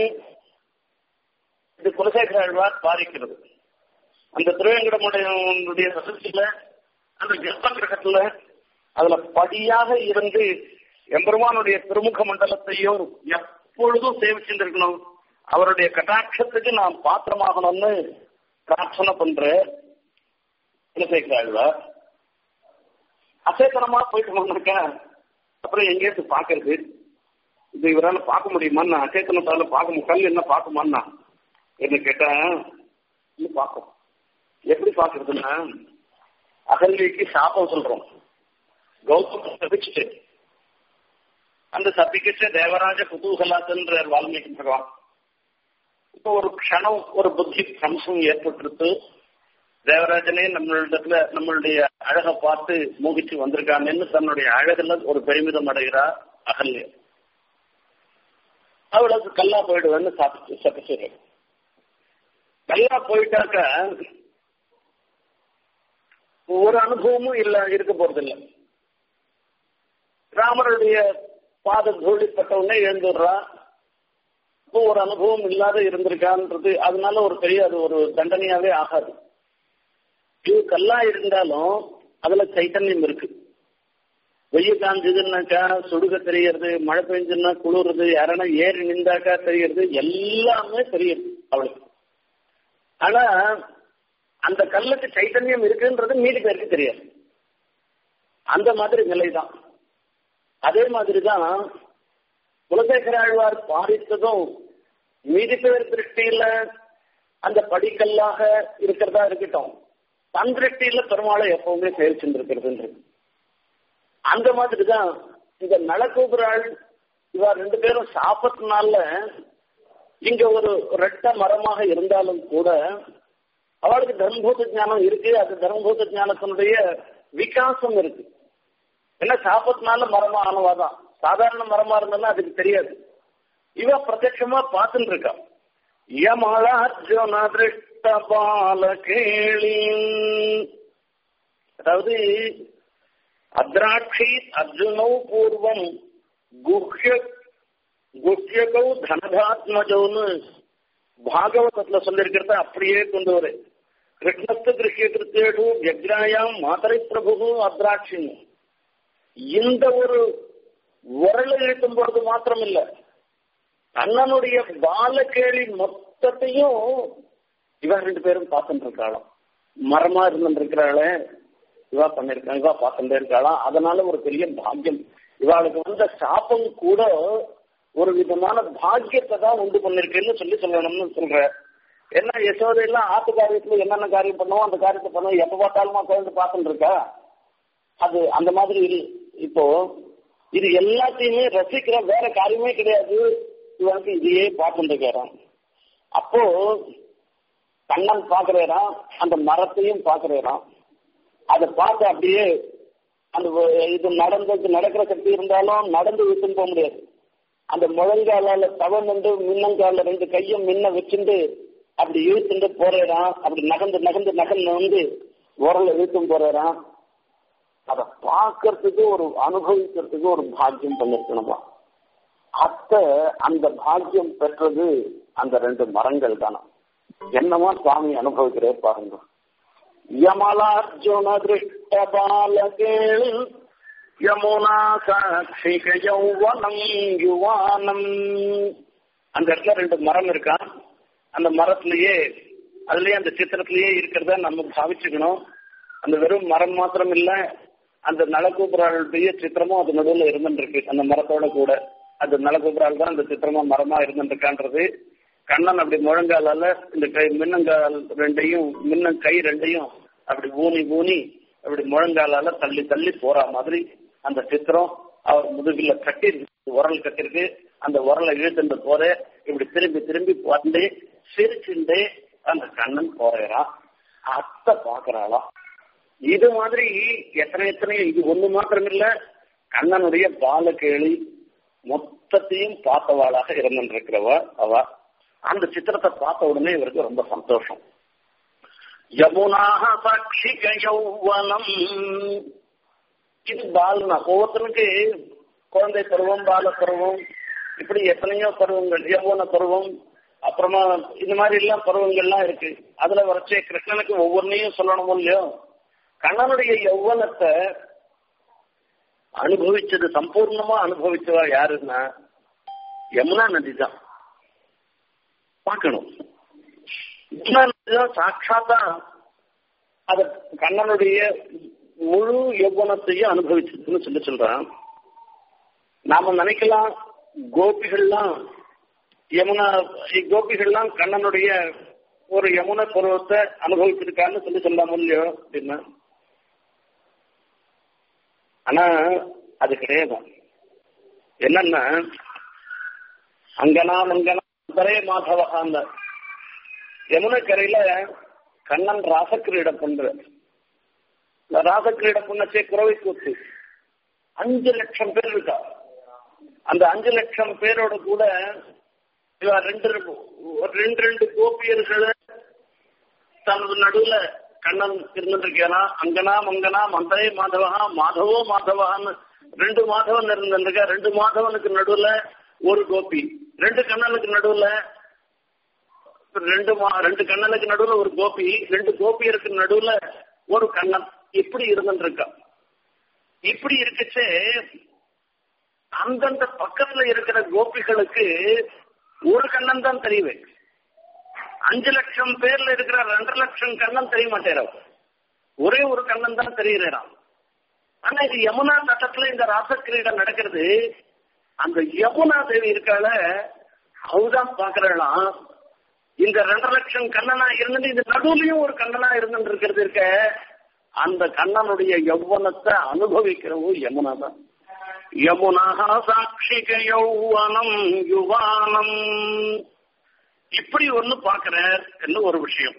இது குலசேகர ஆழ்வார் பாதிக்கிறது அந்த திருவேங்கடமுடைய வசதியில அந்த கர்ப்ப கிரகத்துல அதுல படியாக இருந்து எம்பெருமானுடைய திருமுக மண்டலத்தையும் எப்பொழுதும் சேவிச்சுருக்கணும் அவருடைய கட்டாட்சத்துக்கு நான் பாத்திரமாகணும்னு பிரார்த்தனை பண்ற குலசேகர ஆழ்வார் அசேத்தனமா போயிட்டு வந்திருக்கேன் அப்புறம் எங்கேயாவது பாக்குறது இது இவரால் பார்க்க முடியுமான்னா அச்சேத்தனத்தால பார்க்க கல் என்ன பார்க்குமான்னா என்ன கேட்டேன் இன்னும் பார்க்கும் எப்படி பாக்குறதுன்னா அகல்விக்கு சாபம் சொல்றோம் கௌதம் சபிச்சுட்டு அந்த சபிக்கச்ச தேவராஜ குதூகலாத்துன்ற வால்மீகி பகவான் இப்போ ஒரு க்ஷணம் ஒரு புத்தி சம்சம் ஏற்பட்டுருத்து தேவராஜனே நம்மளிடத்துல நம்மளுடைய அழகை பார்த்து மோகிச்சு வந்திருக்காங்கன்னு தன்னுடைய அழகுல ஒரு பெருமிதம் அடைகிறா அகல்ய அவளுக்கு கல்லா போயிடுவேன்னு சாப்பிட்டு சபிச்சிடுறேன் கல்லா போயிட்டாக்க ஒரு அனுபவமும் இல்ல இருக்க போறது இல்லை ராமருடைய பாத தூளிப்பட்ட உடனே எழுந்துடுறா இப்போ ஒரு அனுபவம் இல்லாத இருந்திருக்கான்றது அதனால ஒரு பெரிய அது ஒரு தண்டனையாவே ஆகாது இது கல்லா இருந்தாலும் அதுல சைத்தன்யம் இருக்கு வெய்ய காஞ்சதுன்னாக்கா சுடுக தெரியறது மழை பெஞ்சுன்னா குளிர்றது யாரனா ஏறி நின்றாக்கா தெரியறது எல்லாமே தெரியுது அவளுக்கு ஆனா அந்த கல்லுக்கு சைத்தன்யம் இருக்குன்றது மீதி பேருக்கு தெரியாது அந்த மாதிரி நிலைதான் அதே மாதிரிதான் குலசேகர ஆழ்வார் பாதித்ததும் மீதி பேர் திருஷ்டியில அந்த படிக்கல்லாக இருக்கிறதா இருக்கட்டும் தன் திருஷ்டியில பெருமாளை எப்பவுமே செயல்பட்டு அந்த மாதிரிதான் இந்த நலக்கூபுராள் இவா ரெண்டு பேரும் சாப்பிட்டனால இங்க ஒரு ரெட்ட மரமாக இருந்தாலும் கூட அவளுக்கு தர்மபூத ஞானம் இருக்கு அது தர்மபூத ஞானத்தினுடைய விகாசம் இருக்கு ஏன்னா சாப்பத்தினால மரமா ஆனவாதான் சாதாரண மரமா இருந்தாலும் அதுக்கு தெரியாது இவ பிரத்யட்சமா பார்த்துட்டு இருக்கா யமலார்ஜுன திருஷ்ட பால கேளி அதாவது அத்ராட்சி அர்ஜுனோ பூர்வம் குஹ்ய குஹ்யகௌ தனதாத்மஜவுன்னு பாகவதத்துல சொல்லிருக்கிறத அப்படியே கொண்டு வர கிருஷ்ணத்து கிருஷ்ய கிருத்தேடு வியக்ராயாம் மாதரை பிரபு அத்ராட்சின்னு இந்த ஒரு உரலை இழுக்கும் பொழுது மாத்திரம் இல்ல அண்ணனுடைய பாலகேளி மொத்தத்தையும் இவ ரெண்டு பேரும் பார்த்துட்டு இருக்காளாம் மரமா இருந்துட்டு இருக்கிறாளே இவா பண்ணிருக்காங்க இவா பார்த்துட்டே இருக்காளாம் அதனால ஒரு பெரிய பாக்கியம் இவாளுக்கு வந்த சாப்பம் கூட ஒரு விதமான பாக்கியத்தை தான் உண்டு பண்ணிருக்குன்னு சொல்லி சொல்லணும்னு சொல்ற என்ன யசோதையெல்லாம் ஆத்து காரியத்துல என்னென்ன காரியம் பண்ணுவோம் அந்த காரியத்தை பண்ணுவோம் எப்ப பார்த்தாலுமா குழந்தை பார்த்துட்டு இருக்கா அது அந்த மாதிரி இப்போ இது எல்லாத்தையுமே ரசிக்கிற வேற காரியமே கிடையாது இவனுக்கு இதையே பார்த்துட்டு இருக்கிறான் அப்போ கண்ணன் பாக்குறான் அந்த மரத்தையும் பாக்குறான் அதை பார்த்து அப்படியே அந்த இது நடந்தது நடக்கிற சக்தி இருந்தாலும் நடந்து விட்டுன்னு போக முடியாது அந்த முழங்காலால தவம் வந்து மின்னங்கால ரெண்டு கையும் மின்ன வச்சுட்டு அப்படி இழுத்துட்டு போறான் அப்படி நகர்ந்து நகர்ந்து நகர்ந்து வந்து உரல இழுத்தும் போறான் அதை பார்க்கறதுக்கு ஒரு அனுபவிக்கிறதுக்கு ஒரு பாக்கியம் பண்ணிருக்கணுமா அத்த அந்த பாக்கியம் பெற்றது அந்த ரெண்டு மரங்கள் தானே என்னமா சுவாமி அனுபவிக்கிறே பாருங்க யமலார்ஜுன திருஷ்ட பாலகேள் யமுனா சாட்சிக யௌவனம் யுவானம் அந்த இடத்துல ரெண்டு மரம் இருக்கா அந்த மரத்திலேயே அதுலயே அந்த சித்திரத்திலேயே இருக்கிறத நம்ம பாவிச்சுக்கணும் அந்த வெறும் மரம் மாத்திரம் இல்ல அந்த நலக்கூபுராளுடைய சித்திரமும் அது நடுவில் இருந்துருக்கு அந்த மரத்தோட கூட அந்த நலக்கூபுரால் தான் அந்த சித்திரமா மரமா இருந்துருக்கான்றது கண்ணன் அப்படி முழங்காலால இந்த கை மின்னங்கால் ரெண்டையும் மின்ன கை ரெண்டையும் அப்படி ஊனி ஊனி அப்படி முழங்காலால தள்ளி தள்ளி போற மாதிரி அந்த சித்திரம் அவர் முதுகில கட்டி உரல் கட்டிருக்கு அந்த உரலை இழுத்துட்டு போற இப்படி திரும்பி திரும்பி வந்து சிரிச்சுண்டே அந்த கண்ணன் போறான் அத்தை பாக்குறாளாம் இது மாதிரி எத்தனை எத்தனை இது ஒண்ணு மாத்திரம் இல்ல கண்ணனுடைய பாலகேளி மொத்தத்தையும் பார்த்தவாளாக இருந்திருக்கிறவ அவ அந்த சித்திரத்தை பார்த்த உடனே இவருக்கு ரொம்ப சந்தோஷம் யமுனாக சாட்சிக யௌவனம் இது பால்னா ஒவ்வொருத்தருக்கு குழந்தை பருவம் பால பருவம் இப்படி எத்தனையோ பருவங்கள் யௌவன பருவம் அப்புறமா இந்த மாதிரி எல்லாம் பருவங்கள்லாம் இருக்கு அதுல வரைச்சே கிருஷ்ணனுக்கு ஒவ்வொன்றையும் சொல்லணும் இல்லையோ கண்ணனுடைய யௌவனத்தை அனுபவிச்சது சம்பூர்ணமா அனுபவிச்சவா யாருன்னா யமுனா நதி தான் பார்க்கணும் யமுனா நதி தான் சாட்சாத்தா அத கண்ணனுடைய முழு யௌவனத்தையும் அனுபவிச்சதுன்னு சொல்லி சொல்றான் நாம நினைக்கலாம் கோபிகள்லாம் யமுனா கோபிகள்லாம் கண்ணனுடைய ஒரு யமுன பருவத்தை அனுபவிச்சிருக்கான்னு சொல்லி சொல்லாம இல்லையோ அப்படின்னா ஆனா அது கிடையாது என்னன்னா அங்கனா மங்கனா அந்தரே மாதவகாந்த யமுனை கரையில கண்ணன் ராசக்கிரீடம் பண்ற இந்த ராசக்கிரீடம் பண்ணச்சே குறவை கூத்து அஞ்சு லட்சம் பேர் இருக்கா அந்த அஞ்சு லட்சம் பேரோட கூட இவன் ரெண்டு ரெண்டு ரெண்டு கோபியர்களை தனது நடுவுல கண்ணன் இருந்துருக்கேனா அங்கனா மங்கனா மந்தரே மாதவகா மாதவோ மாதவகான்னு ரெண்டு மாதவன் இருந்திருக்க ரெண்டு மாதவனுக்கு நடுவுல ஒரு கோபி ரெண்டு கண்ணனுக்கு நடுவுல ரெண்டு மா ரெண்டு கண்ணனுக்கு நடுவுல ஒரு கோபி ரெண்டு கோபியருக்கு நடுவுல ஒரு கண்ணன் இப்படி இருந்துருக்கா இப்படி இருக்குச்சே அந்தந்த பக்கத்துல இருக்கிற கோபிகளுக்கு ஒரு கண்ணன் தான் தெரியுது அஞ்சு லட்சம் பேர்ல இருக்கிற ரெண்டரை லட்சம் கண்ணன் தெரிய மாட்டேறான் ஒரே ஒரு கண்ணன் தான் தெரிகிறான் ஆனா இது யமுனா தட்டத்துல இந்த ராசக்கிரீடம் நடக்கிறது அந்த யமுனா தேவி இருக்கால அவதான் பாக்குறாளாம் இந்த ரெண்டரை லட்சம் கண்ணனா இருந்துட்டு இந்த நடுவுலயும் ஒரு கண்ணனா இருந்துட்டு இருக்கிறது இருக்க அந்த கண்ணனுடைய யௌவனத்தை அனுபவிக்கிறவோ யமுனா தான் யமுனா சாட்சிக யௌவனம் யுவானம் இப்படி ஒண்ணு பாக்குறார் என்ன ஒரு விஷயம்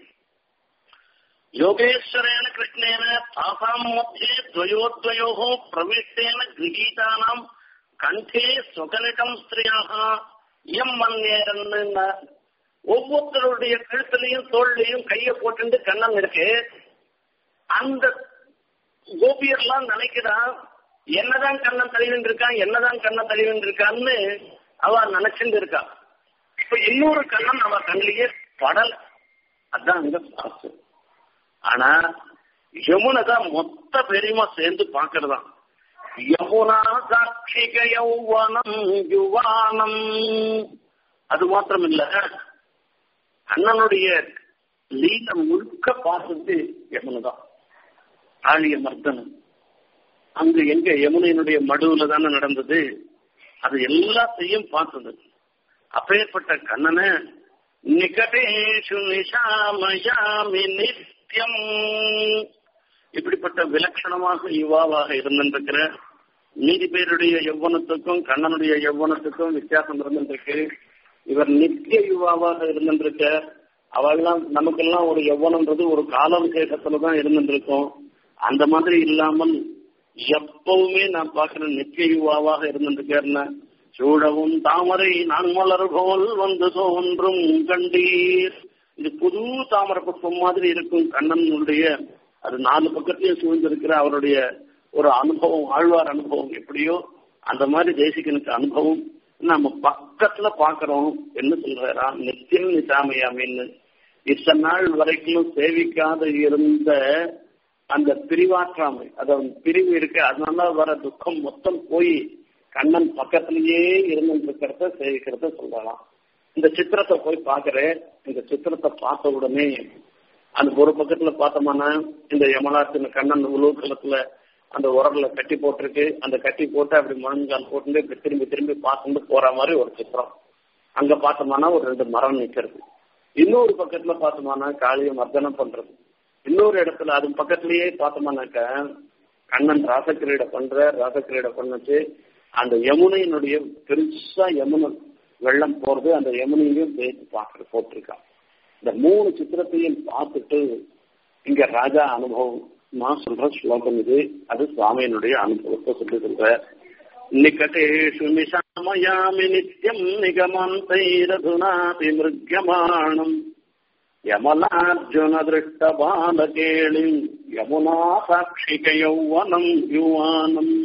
யோகேஸ்வரேன கிருஷ்ணேன தாசாம் மத்தியே துவயோத்வயோ பிரவிஷ்டேன கிரகீதானாம் கண்டே சுகலிடம் ஸ்திரியாக எம் மன்னேரன்னு ஒவ்வொருத்தருடைய கழுத்துலையும் தோல்லையும் கைய போட்டு கண்ணன் இருக்கு அந்த கோபியர்லாம் நினைக்கிறான் என்னதான் கண்ணன் தழுவின் இருக்கான் என்னதான் கண்ணன் தழுவின் இருக்கான்னு அவ நினைச்சுட்டு இருக்கா இப்ப இன்னொரு கண்ணன் அவ கண்ணிலேயே படல அதான் அங்க பாசு ஆனா யமுனை தான் மொத்த பெரியமா சேர்ந்து பாக்குறதான் யமுனா சாட்சிக யௌவனம் யுவானம் அது மாத்திரம் இல்ல அண்ணனுடைய லீல முழுக்க பார்த்தது யமுனை தான் ஆழிய மர்தனம் அங்க எங்க யமுனையினுடைய மடுவுல தானே நடந்தது அது எல்லாத்தையும் பார்த்தது அப்பேற்பட்ட கண்ணனை நிகடேஷு நிஷாமயாமி நித்தியம் இப்படிப்பட்ட விலட்சணமாக யுவாவாக இருந்திருக்கிற மீதி பேருடைய யௌவனத்துக்கும் கண்ணனுடைய யௌவனத்துக்கும் வித்தியாசம் இருந்திருக்கு இவர் நித்திய யுவாவாக இருந்திருக்க அவெல்லாம் நமக்கெல்லாம் ஒரு யௌவனம்ன்றது ஒரு கால விசேஷத்துல தான் இருந்திருக்கும் அந்த மாதிரி இல்லாமல் எப்பவுமே நான் பார்க்கிற நித்திய யுவாவாக இருந்திருக்கேன்னா சூழவும் தாமரை நான் மலர் போல் வந்து தோன்றும் கண்டீர் இது புது தாமரை புஷ்பம் மாதிரி இருக்கும் கண்ணனுடைய அது நாலு பக்கத்தையும் சூழ்ந்திருக்கிற அவருடைய ஒரு அனுபவம் ஆழ்வார் அனுபவம் எப்படியோ அந்த மாதிரி தேசிகனுக்கு அனுபவம் நம்ம பக்கத்துல பாக்குறோம் என்ன சொல்றாரா நித்தியம் நிசாமையாமின்னு இத்தனை நாள் வரைக்கும் சேவிக்காத இருந்த அந்த பிரிவாற்றாமை அதாவது பிரிவு இருக்கு அதனால வர துக்கம் மொத்தம் போய் கண்ணன் பக்கத்திலேயே இருந்துட்டு இருக்கிறத சேவிக்கிறத சொல்லலாம் இந்த சித்திரத்தை போய் பாக்குறேன் இந்த சித்திரத்தை பார்த்த உடனே அந்த ஒரு பக்கத்துல பார்த்தோம்னா இந்த யமலாத்தின கண்ணன் உலோகலத்துல அந்த உரல்ல கட்டி போட்டிருக்கு அந்த கட்டி போட்டு அப்படி முழங்கால் போட்டு இப்படி திரும்பி திரும்பி பார்த்துட்டு போற மாதிரி ஒரு சித்திரம் அங்க பார்த்தோம்னா ஒரு ரெண்டு மரம் நிக்கிறது இன்னொரு பக்கத்துல பார்த்தோம்னா காளிய மர்தனம் பண்றது இன்னொரு இடத்துல அது பக்கத்திலேயே பார்த்தோம்னாக்க கண்ணன் ராசக்கிரீடை பண்ற ராசக்கிரீடை பண்ணுச்சு அந்த யமுனையினுடைய பெருசா யமுனை வெள்ளம் போறது அந்த யமுனையும் சேர்த்து பார்க்கறது போட்டிருக்கான் இந்த மூணு சித்திரத்தையும் பார்த்துட்டு இங்க ராஜா அனுபவம் நான் சொல்ற ஸ்லோகம் இது அது சுவாமியினுடைய அனுபவத்தை சொல்லி சொல்ற நிகட்டேஷு நிஷாமயாமி நித்யம் நிகமந்தைரதுனாதி மிருகமானம் யமனார்ஜுன திருஷ்ட பாலகேளி யமுனா சாட்சிக யௌவனம் யுவானம்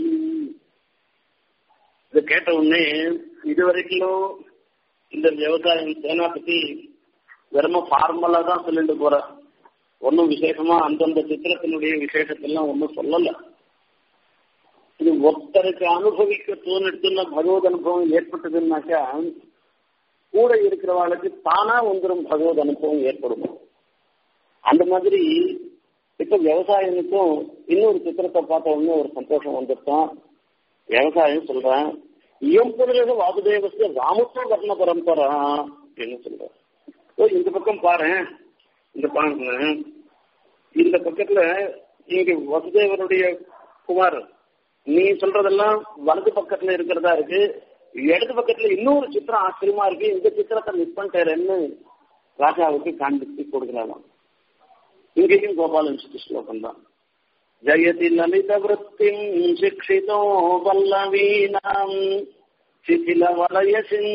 இது கேட்ட உடனே இது வரைக்கும் இந்த விவசாயம் சேனா பத்தி வெறும ஃபார்மலா தான் சொல்லிட்டு போற ஒன்னும் விசேஷமா அந்தந்த சித்திரத்தினுடைய விசேஷத்தெல்லாம் ஒன்னும் சொல்லல இது ஒருத்தருக்கு அனுபவிக்க தோணிட்டுன்னா பகவத் அனுபவம் ஏற்பட்டதுன்னாக்கா கூட இருக்கிறவாளுக்கு தானா வந்துடும் பகவத் அனுபவம் ஏற்படும் அந்த மாதிரி இப்ப விவசாயனுக்கும் இன்னொரு சித்திரத்தை பார்த்த உடனே ஒரு சந்தோஷம் வந்துட்டான் விவசாயம் சொல்றேன் இயம்புதலுக்கு வாசுதேவஸ்து ராமத்துவ வர்ண பரம்பரா அப்படின்னு சொல்றேன் ஓ இந்த பக்கம் பாரு இந்த பாருங்க இந்த பக்கத்துல இங்க வசுதேவனுடைய குமார் நீ சொல்றதெல்லாம் வலது பக்கத்துல இருக்கிறதா இருக்கு இடது பக்கத்துல இன்னொரு சித்திரம் ஆச்சரியமா இருக்கு இந்த சித்திரத்தை மிஸ் பண்ணிட்டேன்னு ராஜாவுக்கு காண்பித்து கொடுக்கிறாங்க இங்கேயும் கோபாலன் சுத்தி ஸ்லோகம் தான் ஜயதி லலித விற்த்திம் சிக்ஷிதோ வல்லவீனாம் சிதில வலய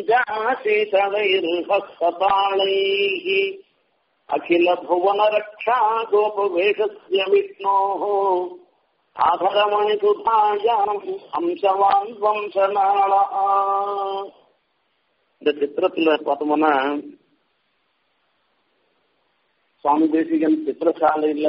சிஞ்சாசீதளைர்ஹஸ்தபாளைः அகில புவன ரக்ஷா கோபவேஷஸ்ய விஷ்ணோः ஆபரமணி சுதாயாம் அம்சவான் வம்சநாளா இந்த சித்திரத்துல பார்த்தோம்னா சுவாமி தேசிகன் சித்திரசாலையில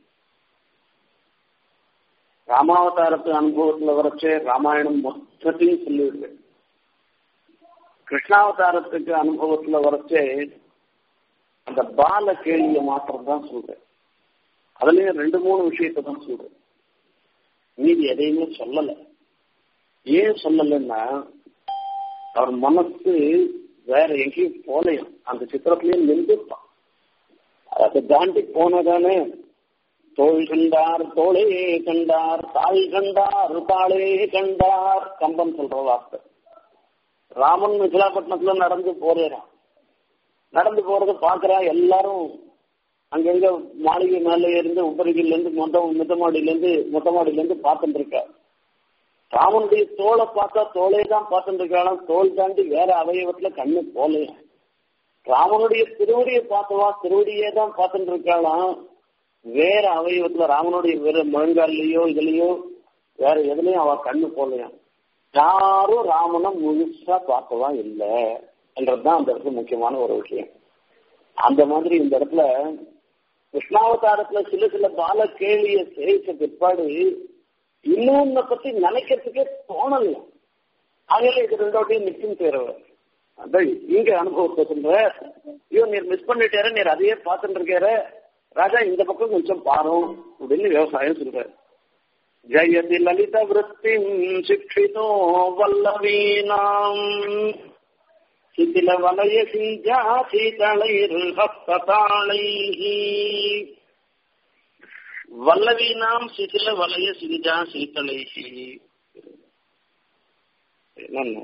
ராமாவதாரத்து அனுபவத்துல வரைச்சே ராமாயணம் மொத்தத்தையும் சொல்லிடுது கிருஷ்ணாவதாரத்துக்கு அனுபவத்துல வரைச்சே அந்த பால கேள்விய மாத்திரம் தான் சொல்றேன் அதுலயும் ரெண்டு மூணு விஷயத்தை தான் சொல்றேன் மீதி எதையுமே சொல்லல ஏன் சொல்லலைன்னா அவர் மனசு வேற எங்கேயும் போலையும் அந்த சித்திரத்திலேயே நின்றுப்பான் அதை தாண்டி போனதானே தோல் கண்டார் தோளே கண்டார் தாய் கண்டார் தாளே கண்டார் கம்பன் சொல்ற வார்த்தை ராமன் விசாகப்பட்டினத்துல நடந்து போறேறான் நடந்து போறத பாக்குறா எல்லாரும் அங்கங்க மாளிகை மேல இருந்து உப்பரிகையில இருந்து மொத்த மொத்த மாடியில இருந்து மொத்த மாடியில இருந்து பார்த்துட்டு இருக்கா ராமனுடைய தோலை பார்த்தா தோலே தான் பார்த்துட்டு இருக்காளாம் தோல் தாண்டி வேற அவயவத்துல கண்ணு போலையா ராமனுடைய திருவடியை பார்த்தவா திருவடியே தான் பார்த்துட்டு இருக்காளாம் வேற அவயவத்துல ராமனுடைய வேற முழங்கால்லையோ இதுலயோ வேற எதுலயும் அவ கண்ணு போலையாம் யாரும் ராமனை முழுசா பார்த்தவா இல்ல என்றதுதான் அந்த இடத்துல முக்கியமான ஒரு விஷயம் அந்த மாதிரி இந்த இடத்துல கிருஷ்ணாவதாரத்துல சில சில பால கேள்விய சேவிச்ச பிற்பாடு இன்னொன்ன பத்தி நினைக்கிறதுக்கே தோணல ஆகல இது ரெண்டோடையும் நிற்கும் தேர்வர் அதான் இங்க அனுபவத்தை சொல்ற ஐயோ நீர் மிஸ் பண்ணிட்டாரு நீர் அதையே பார்த்துட்டு இருக்காரு ராஜா இந்த பக்கம் கொஞ்சம் பாரும் அப்படின்னு விவசாயம் சொல்றாரு ஜயதி லலித விற்பி சிக்ஷிதோ வல்லவீனாம் சிதில வலய சிஞ்சா சீதளைர் ஹஸ்ததாளைः வல்லவீனாம் சிதில வலய சிஞ்சா சீதளைः என்னன்னு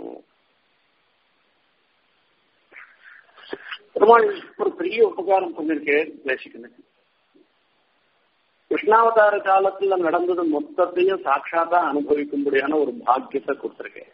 பெருமாள் ஒரு பெரிய உபகாரம் பண்ணிருக்கேன் பேசிக்கணும் கிருஷ்ணாவதார காலத்துல நடந்தது மொத்தத்தையும் சாட்சாத்தா அனுபவிக்கும்படியான ஒரு பாக்கியத்தை கொடுத்திருக்கேன்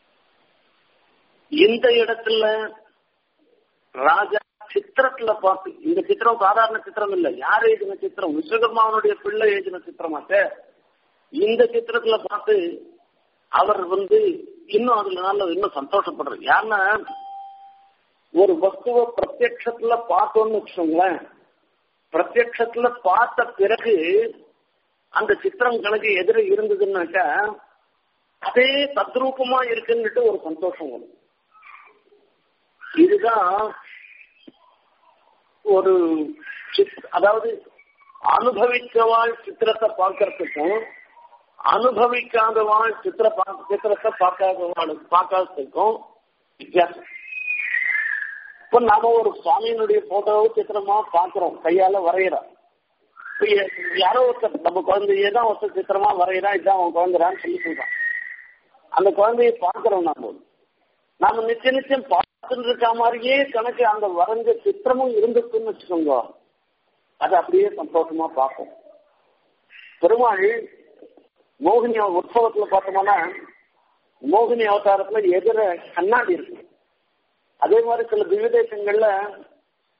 இந்த இடத்துல ராஜா சித்திரத்துல பார்த்து இந்த சித்திரம் சாதாரண சித்திரம் இல்ல யார் எழுதின சித்திரம் விஸ்வகர்மாவனுடைய பிள்ளை எழுதின சித்திரமாக்க இந்த சித்திரத்துல பார்த்து அவர் வந்து இன்னும் அதுல நல்ல இன்னும் சந்தோஷப்படுறாரு யாருன்னா ஒரு வஸ்துவ பிரத்யட்சத்துல பார்த்தோம்னு வச்சுக்கோங்களேன் பிரத்யட்சத்துல பார்த்த பிறகு அந்த சித்திரம் கணக்கு எதிர இருந்ததுன்னாக்கா அதே தத்ரூபமா இருக்குன்னுட்டு ஒரு சந்தோஷம் வரும் இதுதான் ஒரு அதாவது அனுபவிச்சவாள் சித்திரத்தை பார்க்கறதுக்கும் அனுபவிக்காதவாள் சித்திர சித்திரத்தை பார்க்காதவாள் பார்க்காததுக்கும் வித்தியாசம் இப்ப நாம ஒரு சுவாமியினுடைய போட்டோவை சித்திரமா பாக்குறோம் கையால வரைகிறோம் யாரோ ஒருத்தர் நம்ம குழந்தையே தான் ஒருத்தர் சித்திரமா வரைகிறான் இதுதான் அவன் குழந்தைறான்னு சொல்லி சொல்றான் அந்த குழந்தைய பாக்குறோம் நாம நாம நிச்சய நிச்சயம் பார்த்துட்டு இருக்க மாதிரியே கணக்கு அந்த வரைஞ்ச சித்திரமும் இருந்துச்சுன்னு வச்சுக்கோங்க அது அப்படியே சந்தோஷமா பார்ப்போம் பெருமாள் மோகினி உற்சவத்துல பார்த்தோம்னா மோகினி அவதாரத்துல எதிர கண்ணாடி இருக்கு அதே மாதிரி சில திவ்ய தேசங்கள்ல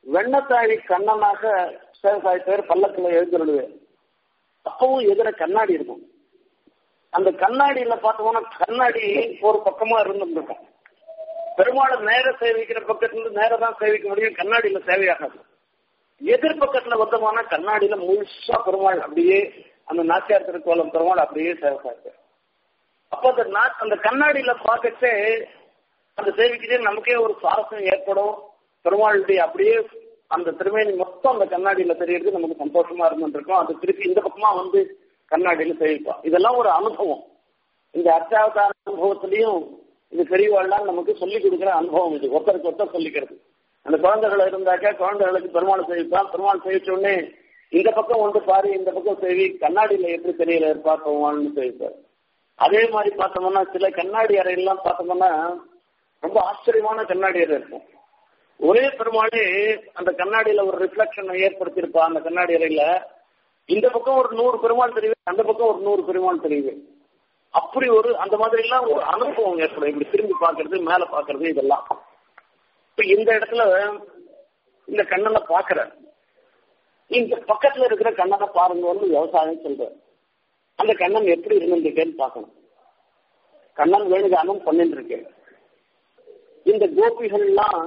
வெண்ணத்தாழி கண்ணனாக சேவசாய் பேர் பல்லக்கில் எழுந்துருடுவேன் அப்பவும் எதிர கண்ணாடி இருக்கும் அந்த கண்ணாடியில பார்த்தோம்னா கண்ணாடி ஒரு பக்கமா இருந்துருக்கும் பெருமாளை நேர சேவிக்கிற பக்கத்துல இருந்து நேர தான் சேவிக்க முடியும் கண்ணாடியில சேவையாகாது எதிர்பக்கத்துல வந்தோம்னா கண்ணாடியில முழுசா பெருமாள் அப்படியே அந்த நாச்சியார் திருக்கோலம் பெருமாள் அப்படியே சேவைக்காரு அப்ப அந்த நா- அந்த கண்ணாடியில பார்க்கச்சே அந்த சேவிக்கிட்டே நமக்கே ஒரு சுவாரஸ்யம் ஏற்படும் பெருமாளுடைய அப்படியே அந்த திருமேனி மொத்தம் அந்த கண்ணாடியில தெரியறது நமக்கு சந்தோஷமா இருந்துருக்கும் அது திருப்பி இந்த பக்கமா வந்து கண்ணாடியில சேவிப்போம் இதெல்லாம் ஒரு அனுபவம் இந்த அர்த்தாவதார அனுபவத்திலையும் இது பெரியவாள்லாம் நமக்கு சொல்லிக் கொடுக்குற அனுபவம் இது ஒருத்தருக்கு ஒருத்தர் சொல்லிக்கிறது அந்த குழந்தைகள் இருந்தாக்க குழந்தைகளுக்கு பெருமாள் சேவிப்பான் பெருமாள் சேவிச்ச உடனே இந்த பக்கம் வந்து பாரு இந்த பக்கம் சேவி கண்ணாடியில எப்படி தெரியல இருப்பா பெருமாள்னு சேவிப்பார் அதே மாதிரி பார்த்தோம்னா சில கண்ணாடி அறையெல்லாம் பார்த்தோம்னா ரொம்ப ஆச்சரியமான கண்ணாடி அறை இருக்கும் ஒரே பெருமாளே அந்த கண்ணாடியில ஒரு ரிஃப்ளெக்ஷனை ஏற்படுத்தியிருப்பா அந்த கண்ணாடி அறையில இந்த பக்கம் ஒரு நூறு பெருமாள் தெரியுது அந்த பக்கம் ஒரு நூறு பெருமாள் தெரியுது அப்படி ஒரு அந்த மாதிரி எல்லாம் ஒரு அனுபவம் ஏற்படும் இப்படி திரும்பி பார்க்கிறது மேல பார்க்கிறது இதெல்லாம் இப்ப இந்த இடத்துல இந்த கண்ணனை பாக்குற இந்த பக்கத்துல இருக்கிற கண்ணனை பாருங்கன்னு விவசாயம் சொல்ற அந்த கண்ணன் எப்படி இருந்திருக்கேன்னு பார்க்கணும் கண்ணன் வேணுகானம் பண்ணிட்டு இருக்கேன் இந்த கோபிகள்லாம்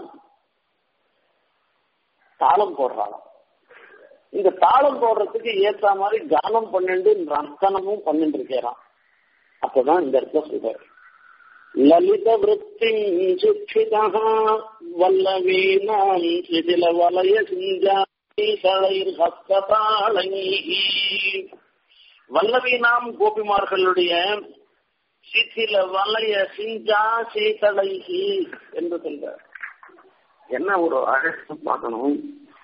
தாளம் போடுறாங்க இந்த தாளம் போடுறதுக்கு ஏத்த மாதிரி கானம் பண்ணிட்டு ரத்தனமும் பண்ணிட்டு இருக்கிறான் அப்பதான் இந்த இடத்துல சொல்றாரு லலித விற்பிங் சுட்சிதா வல்லவீனாம் சிதில வலய சிஞ்சாலைர் ஹஸ்ததாளை வல்லவீனாம் கோபிமார்களுடைய சிதில வலய சிஞ்சா சீதளைகி என்று சொல்றார் என்ன ஒரு அழகு பார்க்கணும்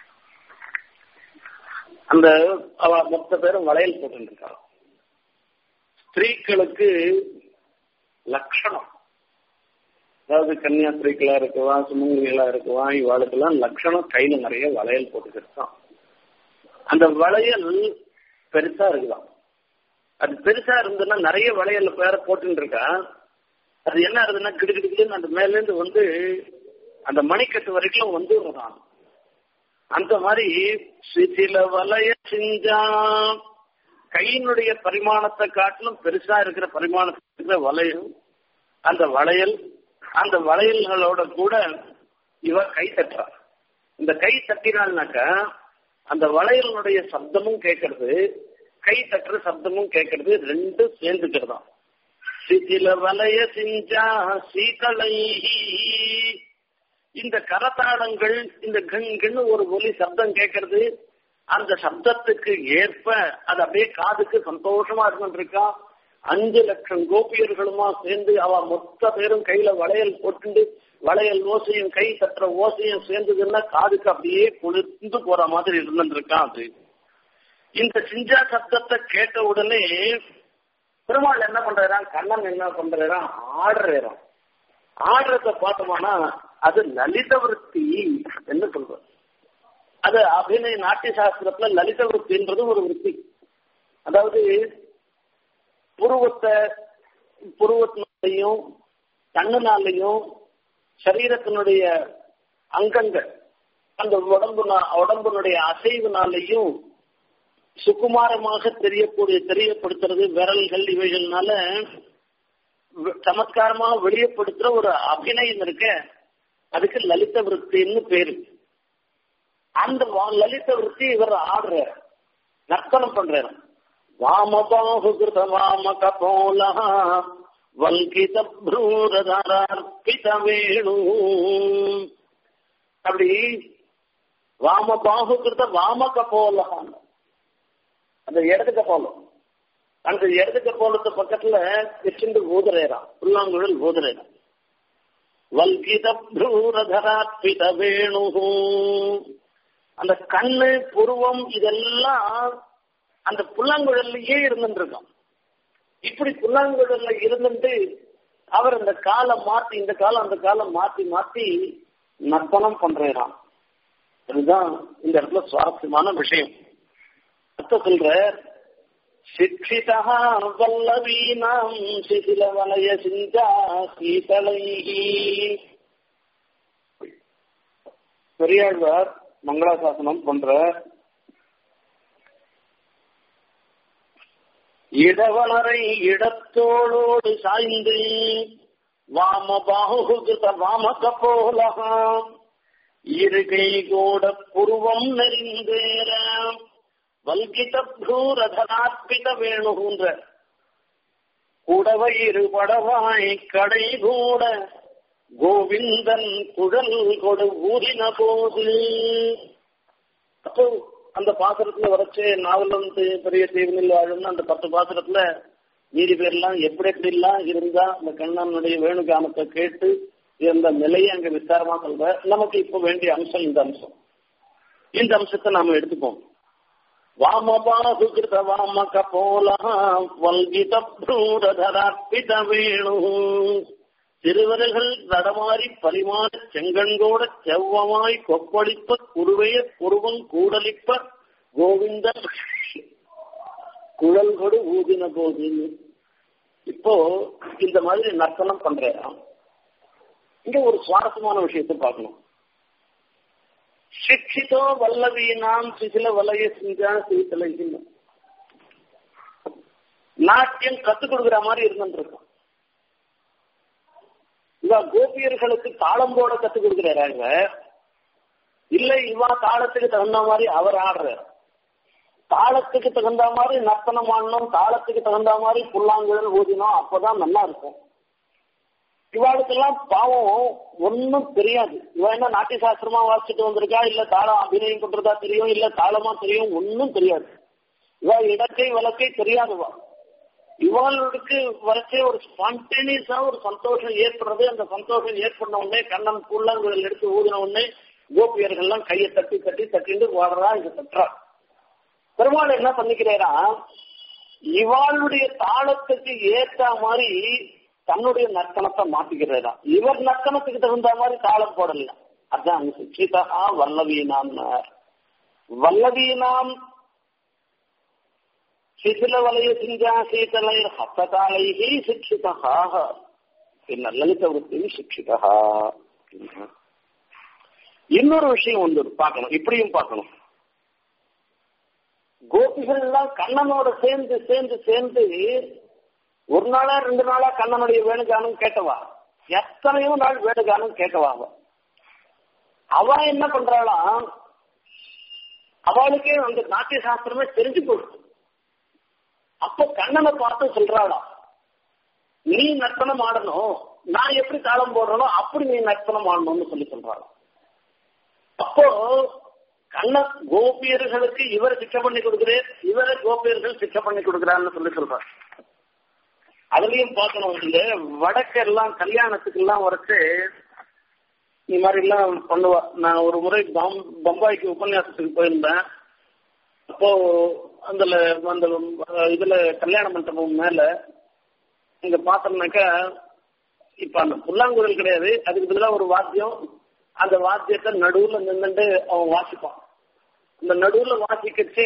அந்த அவ மொத்த பேரும் வளையல் போட்டுருக்காங்க ஸ்திரீகளுக்கு லட்சணம் அதாவது கன்னியாஸ்திரிகளா இருக்குவா சுமங்கலிகளா இருக்குவா இவாளுக்கெல்லாம் லட்சணம் கையில நிறைய வளையல் போட்டுக்கிட்டான் அந்த வளையல் பெருசா இருக்குதான் அது பெருசா இருந்ததுன்னா நிறைய வளையல் பேர போட்டுட்டு இருக்கா அது என்ன ஆகுதுன்னா கிடுகிடுன்னு அந்த மேல இருந்து வந்து அந்த மணிக்கட்டு வரைக்கும் வந்து அந்த மாதிரி சில வளைய சிஞ்சா கையினுடைய பரிமாணத்தை காட்டிலும் பெருசா இருக்கிற பரிமாணத்தில் இருக்கிற வளையல் அந்த வளையல் அந்த வளையல்களோட கூட இவ கை தட்டுறா இந்த கை தட்டினால்னாக்கா அந்த வளையலுடைய சப்தமும் கேட்கறது கை தட்டுற சப்தமும் கேட்கறது ரெண்டும் சேர்ந்துக்கிறதாம் சிதில வலய சிஞ்சா சீதளை இந்த கரதாளங்கள் இந்த கண்கன்னு ஒரு ஒலி சப்தம் கேட்கறது அந்த சப்தத்துக்கு ஏற்ப அது அப்படியே காதுக்கு சந்தோஷமா இருந்துருக்கா அஞ்சு லட்சம் கோபியர்களுமா சேர்ந்து அவ மொத்த பேரும் கையில வளையல் போட்டு வளையல் ஓசையும் கை தட்டுற ஓசையும் சேர்ந்ததுன்னா காதுக்கு அப்படியே குளிர்ந்து போற மாதிரி இருந்துருக்கான் அது இந்த சிஞ்சா சப்தத்தை கேட்ட உடனே பெருமாள் என்ன பண்றான் கண்ணன் என்ன பண்றான் ஆடுறான் ஆடுறத பார்த்தோம்னா அது லலித விருத்தி என்ன சொல்றோம் அது அபிநய நாட்டிய சாஸ்திரத்துல லலித விருத்தின்றது ஒரு விருத்தி அதாவது புருவத்தை புருவத்தினாலையும் கண்ணுனாலையும் சரீரத்தினுடைய அங்கங்கள் அந்த உடம்பு உடம்புனுடைய அசைவுனாலையும் சுகுமாரமாக தெரியக்கூடிய தெரியப்படுத்துறது விரல்கள் இவைகள்னால சமத்காரமாக வெளியப்படுத்துற ஒரு அபிநயம் இருக்க அதுக்கு லலித விருத்தின்னு பேரு அந்த லலித விருத்தி இவர் ஆடுற நர்த்தனம் பண்றாரு வாமபாகுகிருத வாம கபோல வல்கித ப்ரூரதர்பித வேணு அப்படி வாம பாகுகிருத வாம கபோலகான் அந்த இடது கபோலம் அந்த இடது கபோலத்து பக்கத்துல வச்சுட்டு ஊதுறேறான் புல்லாங்குழல் ஊதுறேறான் வல்கித ப்ரூரதராத்பித வேணு அந்த கண்ணு புருவம் இதெல்லாம் அந்த புல்லாங்குழல்லையே இருந்துருக்கான் இப்படி புல்லாங்குழல்ல இருந்துட்டு அவர் அந்த காலம் மாத்தி இந்த காலம் அந்த காலம் மாத்தி மாத்தி நர்த்தனம் பண்றான் அதுதான் இந்த இடத்துல சுவாரஸ்யமான விஷயம் அத்த சொல்ற சிக்ஷிதா வல்லவீனாம் சிசில வலய சிஞ்சா சீதலை பெரியாழ்வார் மங்களாசாசனம் பண்ற இடவனரை இடத்தோளோடு சாய்ந்து வாம பாகுகிருத வாம கபோலகாம் இருகை கோட புருவம் நெறிந்தேர வல்கித பூரதனார்பித வேணுகின்ற குடவயிறு படவாய் கடை கூட கோவிந்தன் குழல் கொடு ஊதின போது அப்போ அந்த பாத்திரத்துல வரைச்சு நாவலந்து பெரிய தீவினில் வாழும்னு அந்த பத்து பாத்திரத்துல மீதி பேர்லாம் எப்படி எப்படி எல்லாம் இருந்தா அந்த கண்ணனுடைய வேணுகானத்தை கேட்டு இருந்த நிலையை அங்க விஸ்தாரமா சொல்ற நமக்கு இப்ப வேண்டிய அம்சம் இந்த அம்சம் இந்த அம்சத்தை நாம எடுத்துப்போம் வாமபாசுகிருத வாம கபோலா வல்கித பூரதரார்பித வேணு திருவருகள் நடமாறி பரிமாற செங்கண்கோட செவ்வமாய் கொப்பளிப்ப குருவைய குருவன் கூடலிப்ப கோவிந்த குழல் கொடு ஊதின போது இப்போ இந்த மாதிரி நர்த்தனம் பண்றேன் இங்க ஒரு சுவாரஸ்யமான விஷயத்தை பார்க்கணும் சிக்ஷிதோ வல்லவீனாம் சிசில வலைய சிஞ்சா சிரித்தலை நாட்டியம் கத்துக் கொடுக்குற மாதிரி இருந்துருக்கும் இவ கோபியர்களுக்கு தாளம் போட கத்துக் கொடுக்கிறாங்க இல்ல இவா தாளத்துக்கு தகுந்த மாதிரி அவர் ஆடுறார் தாளத்துக்கு தகுந்த மாதிரி நர்த்தனம் ஆடணும் தாளத்துக்கு தகுந்த மாதிரி புல்லாங்குழல் ஊதினோம் அப்பதான் நல்லா இருக்கும் இவாளுக்கெல்லாம் பாவம் ஒன்னும் தெரியாது இவ என்ன நாட்டிய சாஸ்திரமா வாசிச்சுட்டு வந்திருக்கா இல்ல தாளம் அபிநயம் பண்றதா தெரியும் இல்ல தாளமா தெரியும் ஒன்னும் தெரியாது இவ இடக்கை வழக்கை தெரியாதவா இவாளுக்கு வரைச்சே ஒரு ஸ்பான்டேனியஸா ஒரு சந்தோஷம் ஏற்படுறது அந்த சந்தோஷம் ஏற்பட உடனே கண்ணன் புள்ளங்குழல் எடுத்து ஊதின உடனே கோபியர்கள்லாம் கையை தட்டி தட்டி தட்டிட்டு வாடுறா இதை தட்டுறா பெருமாள் என்ன பண்ணிக்கிறாரா இவாளுடைய தாளத்துக்கு ஏற்ற மாதிரி தன்னுடைய நர்த்தனத்தை மாத்திக்கிறதா இவர் நர்த்தனத்துக்கு தகுந்த மாதிரி தாளம் போடல அதான் சிக்ஷிதா வல்லவீனாம் வல்லவீனாம் சிசில வலய சிஞ்சா சீதலை ஹஸ்தகாலைகி சிக்ஷிதா பின்னர் லலித விருத்தி சிக்ஷிதா இன்னொரு விஷயம் ஒன்று பார்க்கணும் இப்படியும் பார்க்கணும் கோபிகள் எல்லாம் கண்ணனோட சேர்ந்து சேர்ந்து சேர்ந்து ஒரு நாளா ரெண்டு நாளா கண்ணனுடைய வேணுகானம் கேட்டவா எத்தனையோ நாள் வேணுகானம் கேட்டவா அவ அவ என்ன பண்றாளா அவளுக்கே அந்த நாட்டிய சாஸ்திரமே தெரிஞ்சு போடுது அப்ப கண்ணனை பார்த்து சொல்றாளா நீ நர்த்தனம் ஆடணும் நான் எப்படி தாளம் போடுறனோ அப்படி நீ நர்த்தனம் ஆடணும்னு சொல்லி சொல்றாளா அப்போ கண்ண கோபியர்களுக்கு இவர் சிக்ஷை பண்ணி கொடுக்கிறேன் இவரை கோபியர்கள் சிக்ஷை பண்ணி கொடுக்கிறான்னு சொல்லி சொல்றாரு அதுலயும் பார்க்கணும் இல்ல வடக்கெல்லாம் கல்யாணத்துக்கு எல்லாம் வரைச்சு இந்த மாதிரி எல்லாம் பண்ணுவா நான் ஒரு முறை பம்பாய்க்கு உபன்யாசத்துக்கு போயிருந்தேன் அப்போ அந்த அந்த இதுல கல்யாண மண்டபம் மேல இங்க பார்த்தோம்னாக்கா இப்ப அந்த புல்லாங்குழல் கிடையாது அதுக்கு பதிலாக ஒரு வாத்தியம் அந்த வாத்தியத்தை நடுவுல நின்றுட்டு அவன் வாசிப்பான் இந்த நடுவுல வாசிக்கச்சே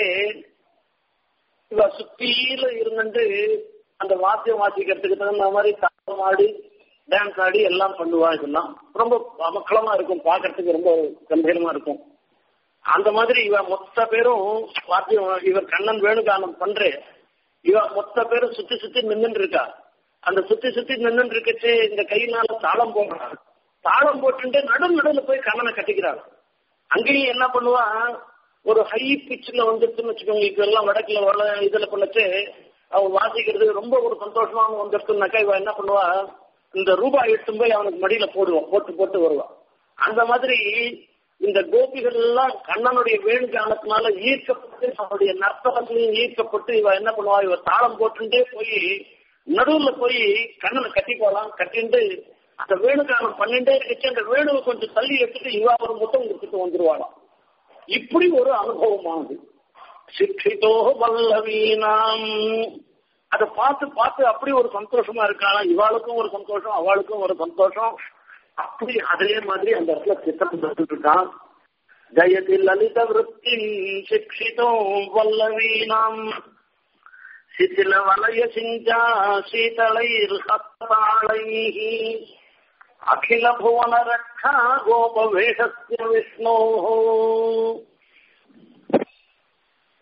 இவ சுத்தியில இருந்துட்டு அந்த வாத்தியம் வாசிக்கிறதுக்கு தகுந்த மாதிரி தாளம் ஆடி டான்ஸ் ஆடி எல்லாம் பண்ணுவா இதெல்லாம் ரொம்ப அமக்களமா இருக்கும் பாக்குறதுக்கு ரொம்ப கம்பீரமா இருக்கும் அந்த மாதிரி இவ மொத்த பேரும் வாத்தியம் இவர் கண்ணன் வேணுகானம் பண்றே இவ மொத்த பேரும் சுத்தி சுத்தி நின்றுட்டு இருக்கா அந்த சுத்தி சுத்தி நின்றுட்டு இருக்கச்சே இந்த கையினால தாளம் போடுறாங்க தாளம் போட்டுட்டு நடு நடுவுல போய் கண்ணனை கட்டிக்கிறாங்க அங்கேயும் என்ன பண்ணுவா ஒரு ஹை பிச்சில் வந்துருச்சுன்னு வச்சுக்கோங்க இப்ப எல்லாம் வடக்குல வள இதுல பண்ணச்சு அவன் வாசிக்கிறது ரொம்ப ஒரு சந்தோஷமா வந்துருச்சுனாக்கா இவன் என்ன பண்ணுவா இந்த ரூபாய் எடுத்து போய் அவனுக்கு மடியில போடுவான் போட்டு போட்டு வருவான் அந்த மாதிரி இந்த கோபிகள் எல்லாம் கண்ணனுடைய வேணுகானத்தினால ஈர்க்கப்பட்டு அவனுடைய நர்த்தனத்திலையும் ஈர்க்கப்பட்டு இவ என்ன பண்ணுவா இவ தாளம் போட்டுட்டே போய் நடுவுல போய் கண்ணனை கட்டி போலாம் கட்டிட்டு அந்த வேணுகானம் பண்ணிட்டே இருக்கச்சு அந்த வேணுவை கொஞ்சம் தள்ளி எடுத்துட்டு இவா ஒரு முத்தம் கொடுத்துட்டு வந்துருவாளாம் இப்படி ஒரு அனுபவமானது சிக்ஷிதோ வல்லவீனாம் அதை பார்த்து பார்த்து அப்படி ஒரு சந்தோஷமா இருக்காளா இவாளுக்கும் ஒரு சந்தோஷம் அவளுக்கும் ஒரு சந்தோஷம் அப்படி அதே மாதிரி அந்த இடத்துல சித்தம் தந்துட்டு இருக்கான் ஜயதி லலித விருத்தி சிக்ஷிதோ வல்லவீனாம் சிதில வலய சிஞ்சா சீதளைர் ஹத்தாளைः அகில புவன ரக்ஷா கோபவேஷஸ்ய விஷ்ணோः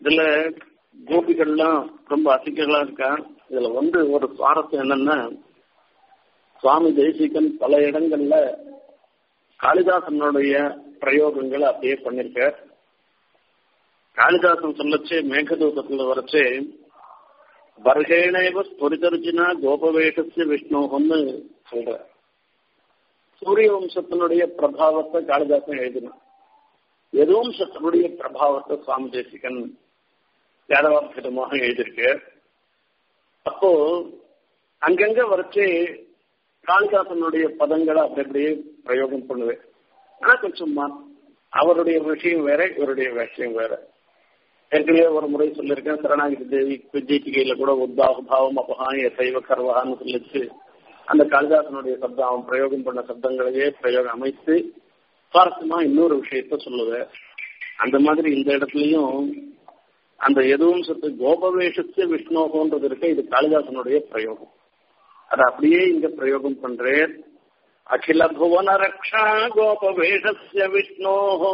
இதுல கோபிகள்லாம் ரொம்ப அசிக்கங்களா இருக்கா இதுல வந்து ஒரு சுவாரஸ்யம் என்னன்னா சுவாமி தேசிகன் பல இடங்கள்ல காளிதாசனுடைய பிரயோகங்களை அப்படியே பண்ணிருக்க காளிதாசன் சொல்லச்சு மேகதூதத்துல வரைச்சு வர்கேணேவ ஸ்புரிதர்ஜினா கோபவேஷஸ்ய விஷ்ணுன்னு சொல்ற சூரிய வம்சத்தினுடைய பிரபாவத்தை காளிதாசன் எழுதினான் யதுவம்சத்தினுடைய பிரபாவத்தை சுவாமி தேசிகன் யாதவாபிதமாக எழுதியிருக்கு அப்போ அங்கங்க வரைச்சு காளிதாசனுடைய பதங்களை அப்படி அப்படியே பிரயோகம் பண்ணுவேன் ஆனா கொஞ்சம் அவருடைய விஷயம் வேற இவருடைய விஷயம் வேற ஏற்கனவே ஒரு முறை சொல்லியிருக்கேன் சரணாகிரி தேவி விஜய்டிகையில கூட உத்தாக பாவம் அபகாய சைவ கர்வான்னு சொல்லிச்சு அந்த காளிதாசனுடைய சப்தம் அவன் பிரயோகம் பண்ண சப்தங்களையே பிரயோகம் அமைத்து சுவாரஸ்யமா இன்னொரு விஷயத்த சொல்லுவேன் அந்த மாதிரி இந்த இடத்துலயும் அந்த எதுவும் சத்து கோபவேஷத்து விஷ்ணோகோன்றது இருக்கு இது காளிதாசனுடைய பிரயோகம் அது அப்படியே இங்க பிரயோகம் பண்றேன் அகில புவன ரக்ஷா கோபவேஷஸ்ய விஷ்ணோஹோ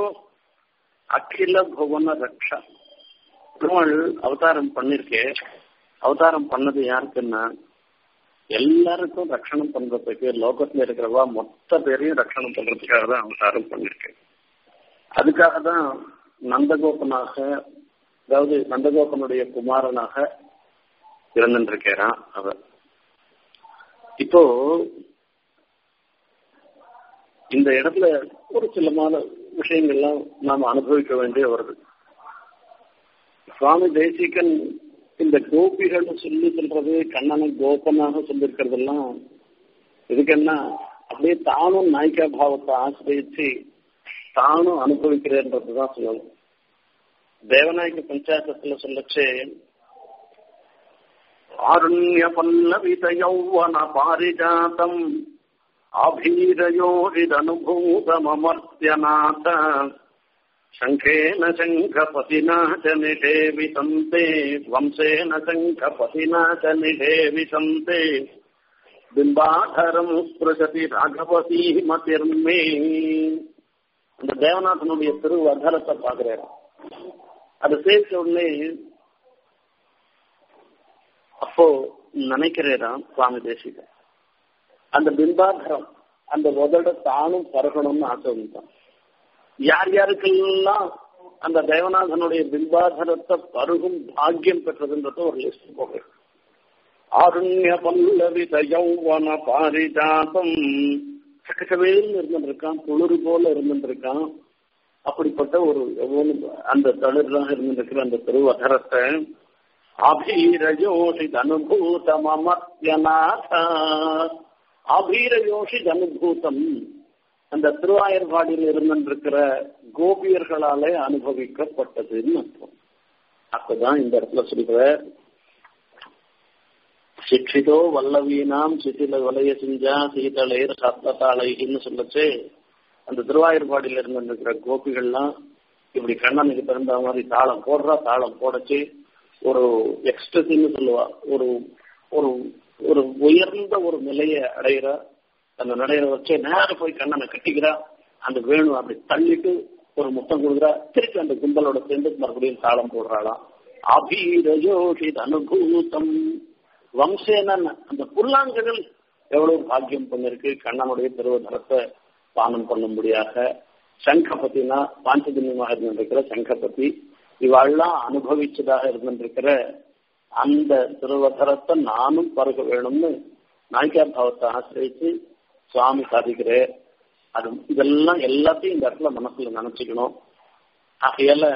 அகில புவன ரக்ஷா பெருமாள் அவதாரம் பண்ணிருக்கே அவதாரம் பண்ணது யாருக்குன்னா எல்லாருக்கும் ரட்சணம் பண்றதுக்கு லோகத்துல இருக்கிறவா மொத்த பேரையும் ரட்சணம் பண்றதுக்காக தான் அவதாரம் பண்ணிருக்கேன் அதுக்காக தான் நந்தகோபனாக அதாவது நந்தகோபனுடைய குமாரனாக இருந்திருக்கிறான் அவர் இப்போ இந்த இடத்துல ஒரு சிலமான விஷயங்கள்லாம் நாம் அனுபவிக்க வேண்டிய வருது சுவாமி தேசிகன் இந்த கோபிகள் சொல்லி சொல்றது கண்ணனை கோபனாக சொல்லியிருக்கிறதெல்லாம் இதுக்கு என்ன அப்படியே தானும் நாய்க்கா பாவத்தை ஆசிரியச்சு தானும் அனுபவிக்கிறேன்றதுதான் சொல்லணும் தேவநாயக பஞ்சாயத்துல சொல்லச்சு ஆருண்ய பல்லவித யௌவன பாரிஜாதம் அபீரயோரிதனுபூதமர்த்தியநாத शङ्खेन शङ्खपतिना च निषेवितन्ते वंशेन शङ्खपतिना च निषेवितन्ते பிம்பாதரம் ஸ்பிருஷதி ராகவதி மதிர்மே அந்த தேவநாதனுடைய திருவதரத்தை பாக்குறேன் அது சேர்த்த உடனே அப்போ நினைக்கிறேன் சுவாமி தேசிக அந்த பிம்பாதரம் அந்த உதட தானும் பரகணும்னு ஆசை வந்துட்டான் யார் யாருக்கெல்லாம் அந்த தேவநாதனுடைய பிம்பாதரத்தை பருகும் பாக்கியம் பெற்றதுன்றத ஒரு லிஸ்ட் போகிறேன் ஆருண்ய பல்லவித யௌவன பாரிஜாதம் சக்கச்சவேல் இருந்துருக்கான் துளிர் போல இருந்துருக்கான் அப்படிப்பட்ட ஒரு அந்த தளிர்லாம் இருந்திருக்கிற அந்த திருவதரத்தை அபீரயோஷித் அனுபூதம் அமர்த்தியநாத அபீரயோஷித் அனுபூதம் அந்த திருவாயர்பாடியில் இருந்திருக்கிற கோபியர்களாலே அனுபவிக்கப்பட்டதுன்னு அர்த்தம் அப்பதான் இந்த இடத்துல சொல்ற சிக்ஷிதோ வல்லவீனாம் சிசில வலைய செஞ்சா சீதளையர் சத்தத்தாளைன்னு சொல்லச்சு அந்த திருவாயூர்பாடியில இருந்திருக்கிற கோபிகள்லாம் இப்படி கண்ணனுக்கு தகுந்த மாதிரி தாளம் போடுறா தாளம் போடச்சு ஒரு எக்ஸ்ட்ரஸ்ன்னு சொல்லுவா ஒரு ஒரு ஒரு உயர்ந்த ஒரு நிலையை அடையிற அந்த நடையில வச்சு நேரம் போய் கண்ணனை கட்டிக்கிறா அந்த வேணு அப்படி தள்ளிட்டு ஒரு முத்தம் கொடுக்குறா திருப்பி அந்த கும்பலோட சேர்ந்து மறுபடியும் தாளம் போடுறாளாம் அபீரயோஷித் அனுபூதம் வம்சேன அந்த புல்லாங்குழல் எவ்வளவு பாக்கியம் பண்ணிருக்கு கண்ணனுடைய திருவதரத்தை பானம் பண்ணும்படியாக சங்கபத்தினா பாஞ்சஜன்யமாக இருந்திருக்கிற சங்கபதி இவாள்லாம் அனுபவிச்சதாக இருந்திருக்கிற அந்த திருவதரத்தை நானும் பருக வேணும்னு நாய்க்கா பாவத்தை ஆசிரியிச்சு சுவாமி சாதிக்கிறேன் அது இதெல்லாம் எல்லாத்தையும் இந்த இடத்துல மனசுல நினைச்சுக்கணும் ஆகையால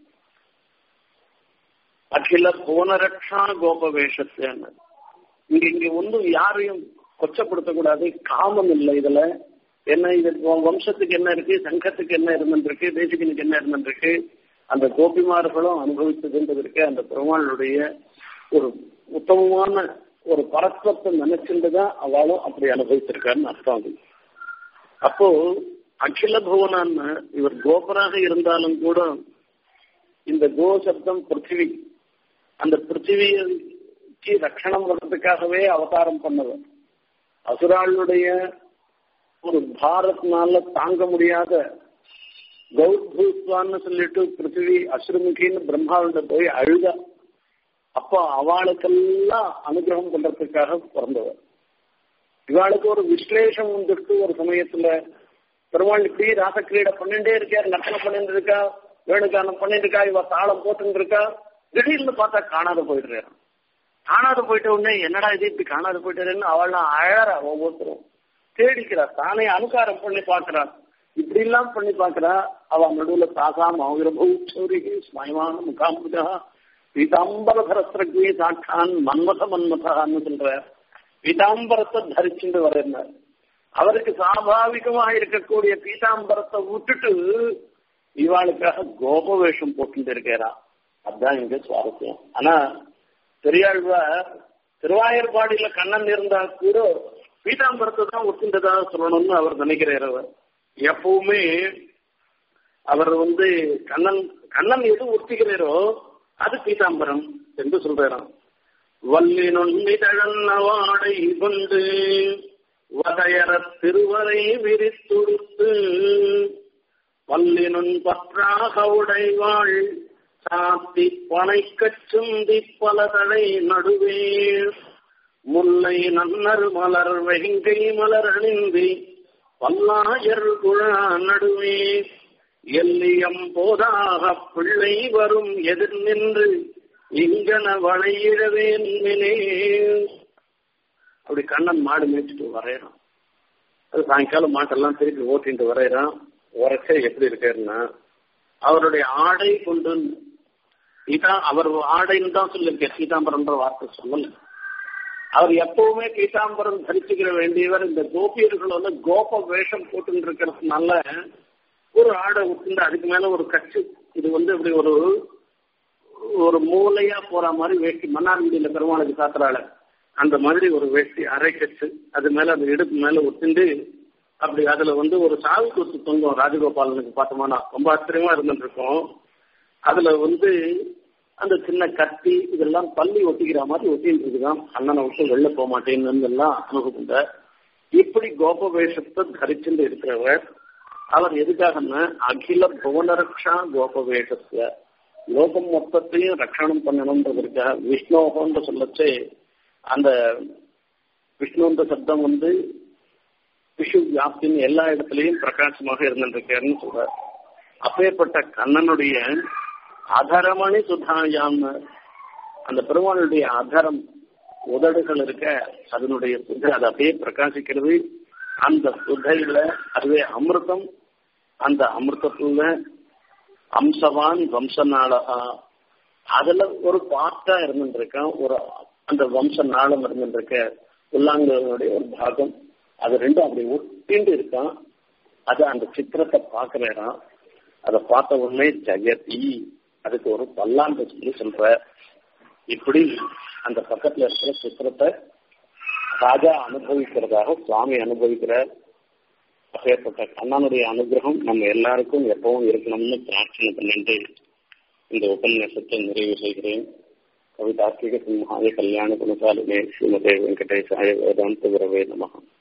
அகில போனரட்சா கோப வேஷத்தேன்னு இங்க இங்க ஒன்றும் யாரையும் கொச்சப்படுத்தக்கூடாது காமம் இல்லை இதுல என்ன இது வம்சத்துக்கு என்ன இருக்கு சங்கத்துக்கு என்ன இருந்துருக்கு தேசிகனுக்கு என்ன இருந்துருக்கு அந்த கோபிமார்களும் அனுபவித்ததுன்றது இருக்கு அந்த பெருமாளுடைய ஒரு உத்தமமான ஒரு பரஸ்பரத்தை நினைச்சுட்டு தான் அவளும் அப்படி அனுபவிச்சிருக்காருன்னு அர்த்தம் அது அப்போ அகில புவனான்னு இவர் கோபராக இருந்தாலும் கூட இந்த கோ சப்தம் பிருத்திவி அந்த பிருத்திவிக்கு ரட்சணம் வர்றதுக்காகவே அவதாரம் பண்ணவர் அசுராளுடைய ஒரு பாரத்னால தாங்க முடியாத கௌத்பூஸ்வான்னு சொல்லிட்டு பிருத்திவி அசுரமுகின்னு பிரம்மாவிட்ட போய் அழுதா அப்போ அவளுக்கெல்லாம் அனுகிரகம் பண்றதுக்காக பிறந்தவர் இவாளுக்கு ஒரு விஸ்லேஷம் வந்துட்டு ஒரு சமயத்துல பெருமாள் இப்படி ராசக்கிரீடை பண்ணிட்டே இருக்கார் நர்த்தனை பண்ணிட்டு இருக்கா வேணுகானம் பண்ணிட்டு இருக்கா இவ தாளம் போட்டுட்டு இருக்கா திடீர்னு பார்த்தா காணாத போயிடுறாரு காணாத போயிட்ட உடனே என்னடா இது இப்படி காணாத போயிட்டாருன்னு அவள்லாம் அழறா ஒவ்வொருத்தரும் தேடிக்கிறா தானே அனுகாரம் பண்ணி பாக்குறா இப்படி எல்லாம் பண்ணி பாக்குறா அவ நடுவுல தாசாம் ஆகிரபூச்சௌரி ஸ்மயமான முகாம்புஜா பீதாம்பர சரஸ்திரஜே சாட்சான் மன்மத மன்மதான்னு சொல்ற பீதாம்பரத்தை தரிச்சுட்டு வர்றார் அவருக்கு சாபாவிகமாக இருக்கக்கூடிய பீதாம்பரத்தை விட்டுட்டு இவாளுக்காக கோப வேஷம் போட்டு இருக்கிறா அதுதான் இங்க சுவாரஸ்யம் ஆனா பெரியாழ்வார் திருவாயர்பாடியில கண்ணன் இருந்தா கூட பீதாம்பரத்தை தான் ஒத்துண்டதா சொல்லணும்னு அவர் நினைக்கிறார் அவர் எப்பவுமே அவர் வந்து கண்ணன் கண்ணன் எது ஒத்திக்கிறாரோ அது பீதாம்பரம் என்று சொல்றாராம் வள்ளி நொன்னிதழன்னவாடை கொண்டு வதையற திருவரை விரித்துடுத்து வல்லினும் பற்றாக உடைவாள் சாத்தி பனை கச்சுந்தி பலதடை நடுவே முல்லை நன்னரு மலர் வெங்கை மலர் அணிந்தி பல்லாயர் குழா நடுவே எல்லியம் போதாக பிள்ளை வரும் எதிர் நின்று இங்கன வளையிடவே நின்னே அப்படி கண்ணன் மாடு மேய்ச்சிட்டு வரையறான் அது சாயங்காலம் மாட்டெல்லாம் திருப்பி ஓட்டிட்டு வரையறான் உரைச்ச எப்படி இருக்காருன்னா அவருடைய ஆடை கொண்டு இதான் அவர் ஆடைன்னு தான் சொல்லியிருக்கார் சீதாம்பரம்ன்ற வார்த்தை சொல்லல அவர் எப்பவுமே பீதாம்பரம் தரிச்சுக்கிற வேண்டியவர் இந்த கோபியர்கள் வந்து கோப வேஷம் போட்டு இருக்கிறதுனால ஒரு ஆடை விட்டு அதுக்கு மேல ஒரு கட்சி இது வந்து இப்படி ஒரு ஒரு மூளையா போற மாதிரி வேஷ்டி மன்னார்குடியில பெருமாளுக்கு சாத்துறாள அந்த மாதிரி ஒரு வேஷ்டி அரை கச்சு அது மேல அந்த இடுப்பு மேல ஒத்துண்டு அப்படி அதுல வந்து ஒரு சாவு கொத்து தொங்கும் ராஜகோபாலனுக்கு பார்த்தோம்னா ரொம்ப ஆச்சரியமா இருந்துட்டு இருக்கோம் அதுல வந்து அந்த சின்ன கத்தி இதெல்லாம் பள்ளி ஒட்டிக்கிற மாதிரி ஒட்டின்னு இருக்குதான் அண்ணனை விட்டு வெளில போக மாட்டேன்னு எல்லாம் அனுபவம் இப்படி கோப வேஷத்தை தரிச்சுட்டு இருக்கிறவர் அவர் எதுக்காகன்னா அகில புவனரக்ஷா கோப வேஷத்துல லோகம் மொத்தத்தையும் ரட்சணம் பண்ணணும்ன்றதுக்காக விஷ்ணோகம்னு சொல்லச்சே அந்த விஷ்ணுன்ற சப்தம் வந்து விஷு வியாப்தின்னு எல்லா இடத்துலயும் பிரகாசமாக இருந்துருக்காருன்னு சொல்றார் அப்பேற்பட்ட கண்ணனுடைய அதரமணி சுதாயாம் அந்த பெருமானுடைய அதரம் உதடுகள் இருக்க அதனுடைய சுதை அது அப்படியே பிரகாசிக்கிறது அந்த சுதையில அதுவே அமிர்தம் அந்த அமிர்தத்துல அம்சவான் வம்சநாளகா அதுல ஒரு பாட்டா இருந்துருக்கான் ஒரு அந்த வம்ச நாளம் இருந்துருக்க புல்லாங்குடைய ஒரு பாகம் அது ரெண்டும் அப்படி ஒட்டிண்டு இருக்கான் அது அந்த சித்திரத்தை பாக்குறேன் அதை பார்த்த உடனே ஜெகதி அதுக்கு ஒரு பல்லாண்டு சொல்லி சொல்ற இப்படி அந்த பக்கத்துல இருக்கிற சித்திரத்தை ராஜா அனுபவிக்கிறதாக சுவாமி அனுபவிக்கிறார் அப்பேற்பட்ட கண்ணனுடைய அனுகிரகம் நம்ம எல்லாருக்கும் எப்பவும் இருக்கணும்னு பிரார்த்தனை பண்ணிட்டு இந்த உபன்யாசத்தை நிறைவு செய்கிறேன் கவிதார்க்கிக சிம்ஹாய கல்யாண குணசாலினே ஸ்ரீமதே வெங்கடேசாய வேதாந்த குரவே நமகம்